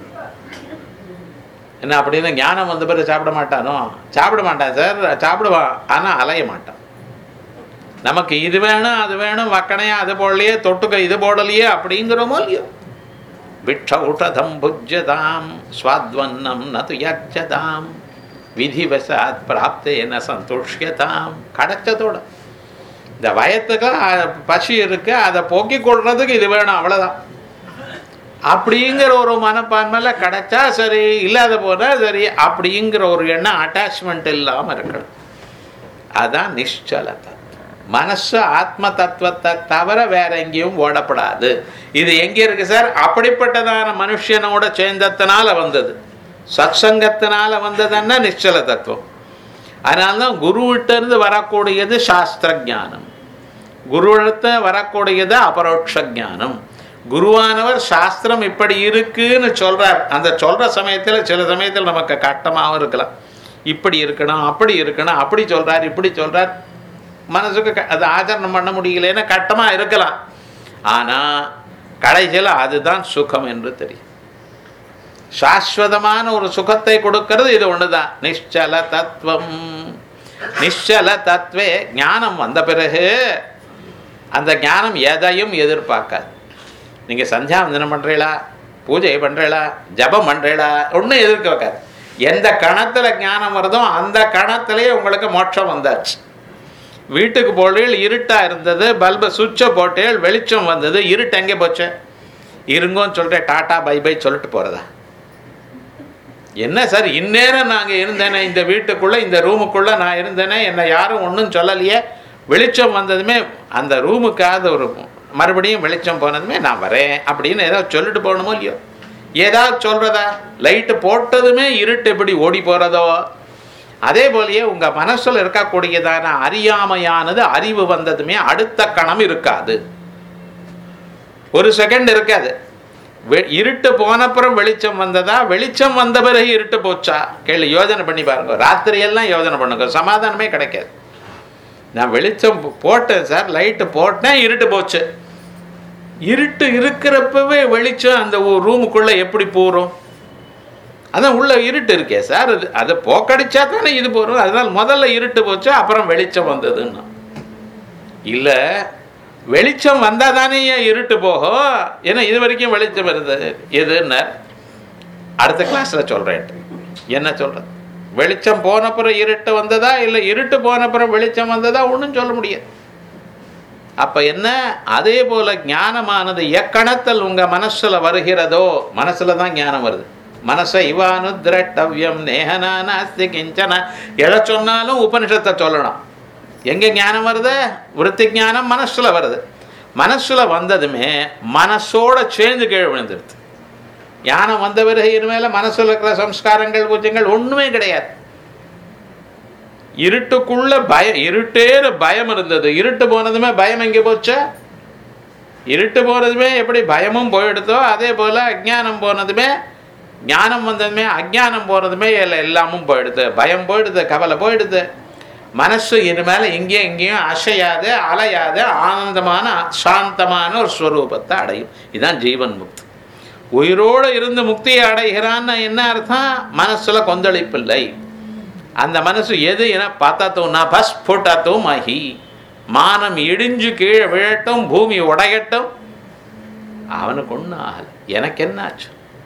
என்ன அப்படின்னு ஞானம் வந்த பிறகு சாப்பிட மாட்டானோ சாப்பிட மாட்டான் சார் சாப்பிடுவான் ஆனால் அலைய மாட்டான் நமக்கு இது வேணும் அது வேணும் வக்கணையா அது போடலையே தொட்டுக்க இது போடலையே அப்படிங்கிறோமோ இல்லையோ விட்சௌஷதம் புஜ்யதாம் ஸ்வாத்வன்னம் நது யஜதாம் விதிவசாத் பிராப்தேன சந்தோஷியதாம் கிடைச்சதோட இந்த வயத்துக்கு அஹ், பசி இருக்கு அதை போக்கிக் கொள்றதுக்கு இது வேணும் அவ்வளவுதான் அப்படிங்கிற ஒரு மனப்பான்மையில் கிடைச்சா சரி இல்லாத போனா சரி அப்படிங்கிற ஒரு எண்ணம் அட்டாச்மெண்ட் இல்லாமல் இருக்கணும் அதான் நிശ്ചல தத்துவம் மனசு ஆத்ம தத்துவத்தை தவிர வேற எங்கேயும் ஓடப்படாது இது எங்க இருக்கு சார் அப்படிப்பட்டதான மனுஷனோட சேர்ந்தத்தினால வந்தது சத்சங்கத்தினால வந்ததுன்னா நிശ്ചல தத்துவம் அதனால தான் குருவிட்ட இருந்து வரக்கூடியது சாஸ்திர ஞானம் குருவிடத்த வரக்கூடியது அபரோக்ஷ ஞானம் குருவானவர் சாஸ்திரம் இப்படி இருக்குன்னு சொல்றார் அந்த சொல்ற சமயத்துல சில சமயத்தில் நமக்கு கட்டமாகவும் இருக்கலாம் இப்படி இருக்கணும் அப்படி இருக்கணும் அப்படி சொல்றார் இப்படி சொல்றார் மனசுக்கு க- அது ஆச்சரணம் பண்ண முடியலன்னா கட்டமா இருக்கலாம் ஆனா கடைசியில் அதுதான் சுகம் என்று தெரியும் சாஸ்வதமான ஒரு சுகத்தை கொடுக்கிறது இது ஒண்ணுதான் நிശ്ചல தத்துவம் நிശ്ചல தத்துவே ஞானம் வந்த பிறகு அந்த ஞானம் எதையும் எதிர்பார்க்காது நீங்க சந்தியாவந்தனம் பண்றீங்களா பூஜை பண்றீங்களா ஜபம் பண்றீங்களா ஒன்றும் எதிர்க்க வைக்காது எந்த கணத்துல ஞானம் வருதோ அந்த கணத்திலேயே உங்களுக்கு மோட்சம் வந்தாச்சு வீட்டுக்கு போடல் இருட்டா இருந்தது பல்பை சுவிட்சை போட்டேள் வெளிச்சம் வந்தது இருட்டு எங்கே போச்சு இருங்கோன்னு சொல்லிட்டு டாட்டா பை பை சொல்லிட்டு போறதா என்ன சார் இந்நேரம் நாங்கள் இருந்தேனே இந்த வீட்டுக்குள்ளே இந்த ரூமுக்குள்ளே நான் இருந்தேனே என்னை யாரும் ஒன்றும் சொல்லலையே வெளிச்சம் வந்ததுமே அந்த ரூமுக்காவது ஒரு மறுபடியும் வெளிச்சம் போனதுமே நான் வரேன் அப்படின்னு ஏதாவது சொல்லிட்டு போகணுமோ இல்லையோ ஏதாவது சொல்கிறதா லைட்டு போட்டதுமே இருட்டு எப்படி ஓடி போகிறதோ அதே போலயே உங்க மனசுல இருக்கக்கூடியதான அறியாமையானது அறிவு வந்ததுமே அடுத்த கணம் இருக்காது ஒரு செகண்ட் இருக்காது வெ- இருட்டு போனப்புறம் வெளிச்சம் வந்ததா வெளிச்சம் வந்த பிறகு இருட்டு போச்சா கேள்வி யோசனை பண்ணி பாருங்க ராத்திரியெல்லாம் யோசனை பண்ணுங்க சமாதானமே கிடைக்காது நான் வெளிச்சம் போ- போட்டேன் சார் லைட்டு போட்டேன் இருட்டு போச்சு இருட்டு இருக்கிறப்பவே வெளிச்சம் அந்த ரூமுக்குள்ள எப்படி போகிறோம் அதான் உள்ள இருட்டு இருக்கே சார் அது அதை போக்கடிச்சா தானே இது போகிறோம் அதனால் முதல்ல இருட்டு போச்சு அப்புறம் வெளிச்சம் வந்ததுன்னா இல்லை வெளிச்சம் வந்தால் தானே ஏன் இருட்டு போகும் ஏன்னா இது வரைக்கும் வெளிச்சம் வருது எதுன்னு அடுத்த கிளாஸில் சொல்கிறேன் என்ன சொல்கிறது வெளிச்சம் போனப்புறம் இருட்டு வந்ததா இல்லை இருட்டு போனப்புறம் வெளிச்சம் வந்ததா ஒன்றும் சொல்ல முடியாது அப்போ என்ன அதே போல் ஞானமானது எக்கணத்தில் உங்கள் மனசில் வருகிறதோ மனசில் தான் ஞானம் வருது மனசை இவானு திரட்டவ்யம் நேகனா நாஸ்தி கிஞ்சன எதை சொன்னாலும் உபனிஷத்தை சொல்லணும் எங்கே ஞானம் வருது விருத்தி ஞானம் மனசில் வருது மனசில் வந்ததுமே மனசோட சேர்ந்து கீழே விழுந்துருது ஞானம் வந்த பிறகு இனிமேல் மனசில் இருக்கிற சம்ஸ்காரங்கள் பூஜ்யங்கள் ஒன்றுமே கிடையாது இருட்டுக்குள்ள பயம் இருட்டேன்னு பயம் இருந்தது இருட்டு போனதுமே பயம் எங்கே போச்சா இருட்டு போனதுமே எப்படி பயமும் போயிடுதோ அதே போல் அஜ்ஞானம் போனதுமே ஞானம் வந்ததுமே அஜ்ஞானம் போனதுமே எல்லாம் எல்லாமும் போயிடுது பயம் போயிடுது கவலை போயிடுது மனசு இனிமேல் இங்கேயும் இங்கேயும் அசையாது அலையாது ஆனந்தமான சாந்தமான ஒரு ஸ்வரூபத்தை அடையும் இதுதான் ஜீவன் முக்தி உயிரோடு இருந்து முக்தியை அடைகிறான்னு என்ன அர்த்தம் மனசுல கொந்தளிப்பில்லை அந்த மனசு எது என பார்த்தாத்தோம்னா பஸ் போட்டாத்தோம் மகி மானம் இடிஞ்சு கீழே விழட்டும் பூமி உடையட்டும் அவனுக்கு ஒன்றும் ஆகலை எனக்கு என்னாச்சு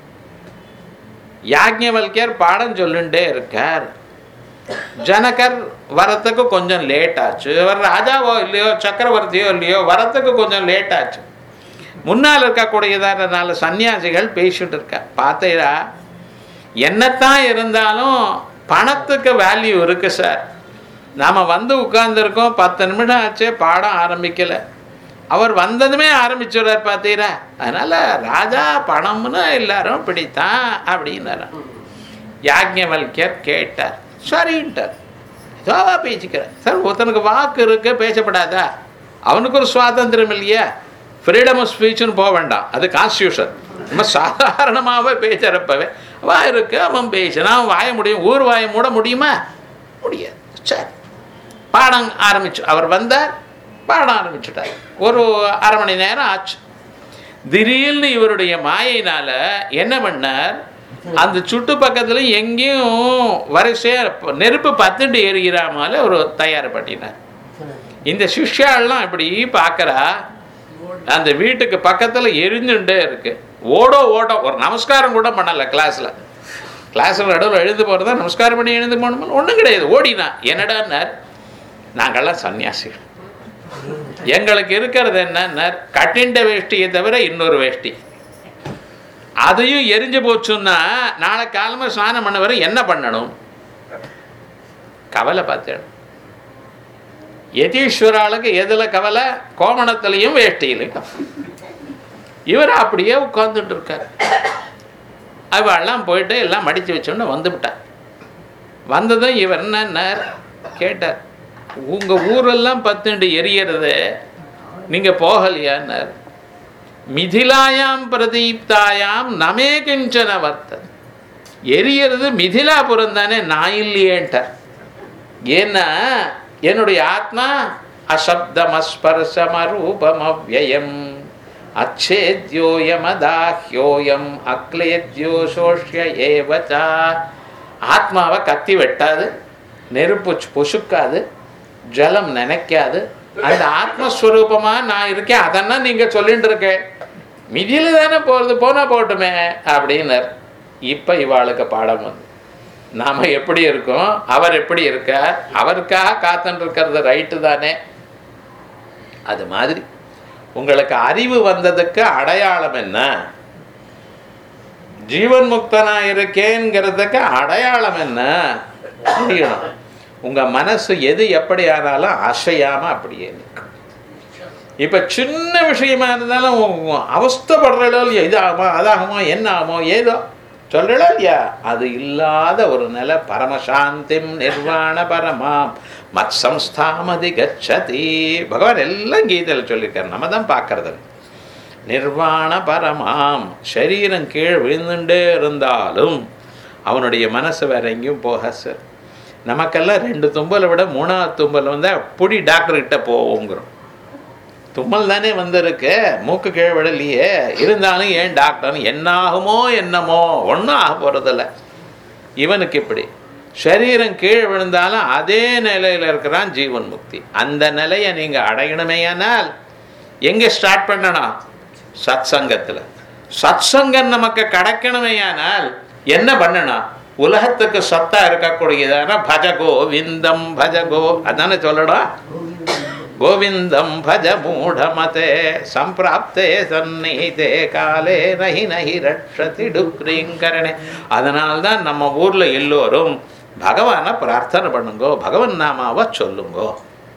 யாக்ஞவல்யர் பாடம் சொல்லுண்டே இருக்கார் ஜனகர் வரத்துக்கு கொஞ்சம் லேட் ஆச்சு அவர் ராஜாவோ இல்லையோ சக்கரவர்த்தியோ இல்லையோ வரத்துக்கு கொஞ்சம் லேட் ஆச்சு முன்னால் இருக்கக்கூடியதான நாலு சன்னியாசிகள் பேசிட்டு இருக்கா பார்த்தீரா என்னத்தான் இருந்தாலும் பணத்துக்கு வேல்யூ இருக்கு சார் நாம் வந்து உட்கார்ந்துருக்கோம் பத்து நிமிடம் ஆச்சு பாடம் ஆரம்பிக்கலை அவர் வந்ததுமே ஆரம்பிச்சுடுறார் பார்த்தீரா அதனால் ராஜா பணம்னு எல்லாரும் பிடித்தான் அப்படின்னாரு யாக்ஞவல்யர் கேட்டார் சரின்ட்டார் ஏதோவா பேசிக்கிறேன் சார் ஒருத்தனுக்கு வாக்கு இருக்கு பேசப்படாதா அவனுக்கு ஒரு சுவாதந்திரம் இல்லையா ஃப்ரீடம் ஆஃப் ஸ்பீச்சுன்னு போக வேண்டாம் அது கான்ஸ்டியூஷன் நம்ம சாதாரணமாகவே பேசுகிறப்பவே வா இருக்கு அவன் பேசினா அவன் வாய முடியும் ஊர் வாய மூட முடியுமா முடியாது சரி பாடம் ஆரம்பிச்சு அவர் வந்தார் பாடம் ஆரம்பிச்சுட்டார் ஒரு அரை மணி நேரம் ஆச்சு திடீர்னு இவருடைய மாயினால என்ன பண்ணார் அந்த சுட்டு பக்கத்துல எங்கேயும் வரிசையா நெருப்பு பத்துட்டு எரிகிற மாதிரி ஒரு தயார் பண்ணினார் இந்த சிஷ்யாலாம் இப்படி பார்க்கறா அந்த வீட்டுக்கு பக்கத்துல எரிஞ்சுட்டே இருக்கு ஓடோ ஓடோ ஒரு நமஸ்காரம் கூட பண்ணல கிளாஸ்ல கிளாஸ்ல நடுவில் எழுந்து போறதா நமஸ்காரம் பண்ணி எழுந்து போகணுமா ஒன்றும் கிடையாது ஓடினா என்னடான்னார் நாங்கள்லாம் சன்னியாசிகள் எங்களுக்கு இருக்கிறது என்னன்னா கட்டிண்ட வேஷ்டியை தவிர இன்னொரு வேஷ்டி அதையும் எரிஞ்சு போச்சுன்னா நாளை காலமாக ஸ்நானம் பண்ண வரை என்ன பண்ணணும் கவலை பார்த்தேன் யதீஸ்வராளுக்கு எதில் கவலை கோமணத்துலேயும் வேஷ்டியிலையும் இவர் அப்படியே உட்கார்ந்துட்டு இருக்கார் அவெல்லாம் போயிட்டு எல்லாம் மடித்து வச்சோன்னு வந்துவிட்டார் வந்ததும் இவர் என்னன்னார் கேட்டார் உங்கள் ஊரெல்லாம் பத்துண்டு எரியறது நீங்கள் போகலையான்னார் மிதிலாயாம் பிரதீப்தாயாம் நமே கிஞ்சன வர்த்தது எரியறது மிதிலாபுரம் தானே நான் இல்லையேன்ட்டார் ஏன்னா என்னுடைய ஆத்மா அசப்தமஸ்பர்சமரூபமவ்யயம் அச்சேத்யோயமதாஹ்யோயம் அக்லேத்யோ சோஷ்ய ஏவச்சா ஆத்மாவை கத்தி வெட்டாது நெருப்பு பொசுக்காது ஜலம் நினைக்காது அந்த ஆத்மஸ்வரூபமாக நான் இருக்கேன் அதெல்லாம் நீங்கள் சொல்லிட்டு இருக்கேன் மிதியில தானே போகிறது போனால் போட்டுமே அப்படின்னார் இப்போ இவாளுக்கு பாடம் வந்து நாம் எப்படி இருக்கோம் அவர் எப்படி இருக்கார் அவருக்காக காத்துட்டு இருக்கிறது ரைட்டு தானே அது மாதிரி உங்களுக்கு அறிவு வந்ததுக்கு அடையாளம் என்ன ஜீவன் முக்தனா இருக்கேங்கிறதுக்கு அடையாளம் என்ன புரியணும் உங்க மனசு எது எப்படி ஆனாலும் அசையாம அப்படியே நிற்கும் இப்ப சின்ன விஷயமா இருந்தாலும் அவஸ்தப்படுறதோ இல்லையோ இது ஆகுமோ அதாகுமோ என்ன ஆகுமோ ஏதோ சொல்றா இல்லையா அது இல்லாத ஒரு நிலை பரமசாந்திம் நிர்வாண பரமாம் மத் சம்ஸ்தாமதி கச்சதி பகவான் எல்லாம் கீதையில் சொல்லியிருக்காரு நம்ம தான் பார்க்கறது நிர்வாண பரமாம் சரீரம் கீழ் விழுந்துட்டே இருந்தாலும் அவனுடைய மனசு வேற எங்கேயும் போக சார் நமக்கெல்லாம் ரெண்டு தும்பலை விட மூணாவது தும்பல் வந்தால் புடி டாக்டர்கிட்ட போவோங்கிறோம் தும்மல் தானே வந்திருக்கு மூக்கு கீழே விடலையே இருந்தாலும் ஏன் டாக்டர் என்ன ஆகுமோ என்னமோ ஒன்றும் ஆக போகிறதில்ல இவனுக்கு இப்படி சரீரம் கீழே விழுந்தாலும் அதே நிலையில் இருக்கிறான் ஜீவன் முக்தி அந்த நிலையை நீங்கள் அடையணுமேயானால் எங்கே ஸ்டார்ட் பண்ணணும் சத் சங்கத்தில் சத் சங்கம் நமக்கு கிடைக்கணுமேயானால் என்ன பண்ணணும் உலகத்துக்கு சத்தா இருக்கக்கூடியதான பஜ கோவிந்தம் பஜ கோ அதானே சொல்லணும் கோவிந்தம் பஜ மூடமதே சம்பிராப்தே சந்நீதே காலே நஹி நஹி ரட்சதி டுக்ரீங்கரணே அதனால்தான் நம்ம ஊர்ல எல்லோரும் பகவானை பிரார்த்தனை பண்ணுங்கோ பகவன் நாமாவை சொல்லுங்கோ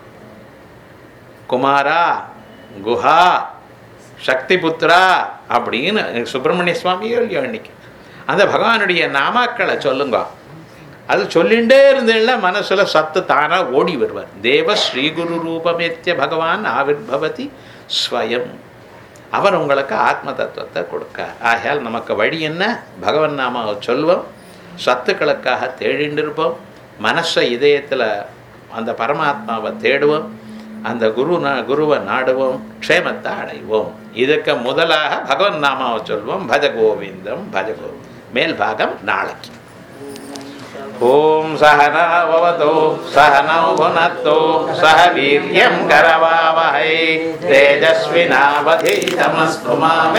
குமாரா குஹா சக்தி புத்ரா அப்படின்னு சுப்பிரமணிய சுவாமியோ இல்லையோ இன்னைக்கு அந்த பகவானுடைய நாமாக்களை சொல்லுங்க அது சொல்லிண்டே இருந்தேன்னா மனசுல சத்து தானா ஓடி வருவார் தேவ ஸ்ரீகுரு ரூபமேத்திய பகவான் ஆவிர்பவதி ஸ்வயம் அவர் உங்களுக்கு ஆத்ம தத்துவத்தை கொடுக்க ஆகையால் நமக்கு வழி என்ன பகவன் நாமாவை சொல்வோம் சத்துக்களுக்காக தேடிண்டிருப்போம் மனசை இதயத்தில் அந்த பரமாத்மாவை தேடுவோம் அந்த குரு நா குருவை நாடுவோம் க்ஷேமத்தை அடைவோம் இதுக்கு முதலாக பகவன் நாமாவை சொல்வோம் பஜ கோவிந்தம் பஜ கோவிந்தம் மேல் பாகம் நாளைக்கு ஓம் சகனாவதோ சகனௌ புனத்தோ சக வீரியம் கரவாவஹை தேஜஸ்வினாவதீதமஸ்து மா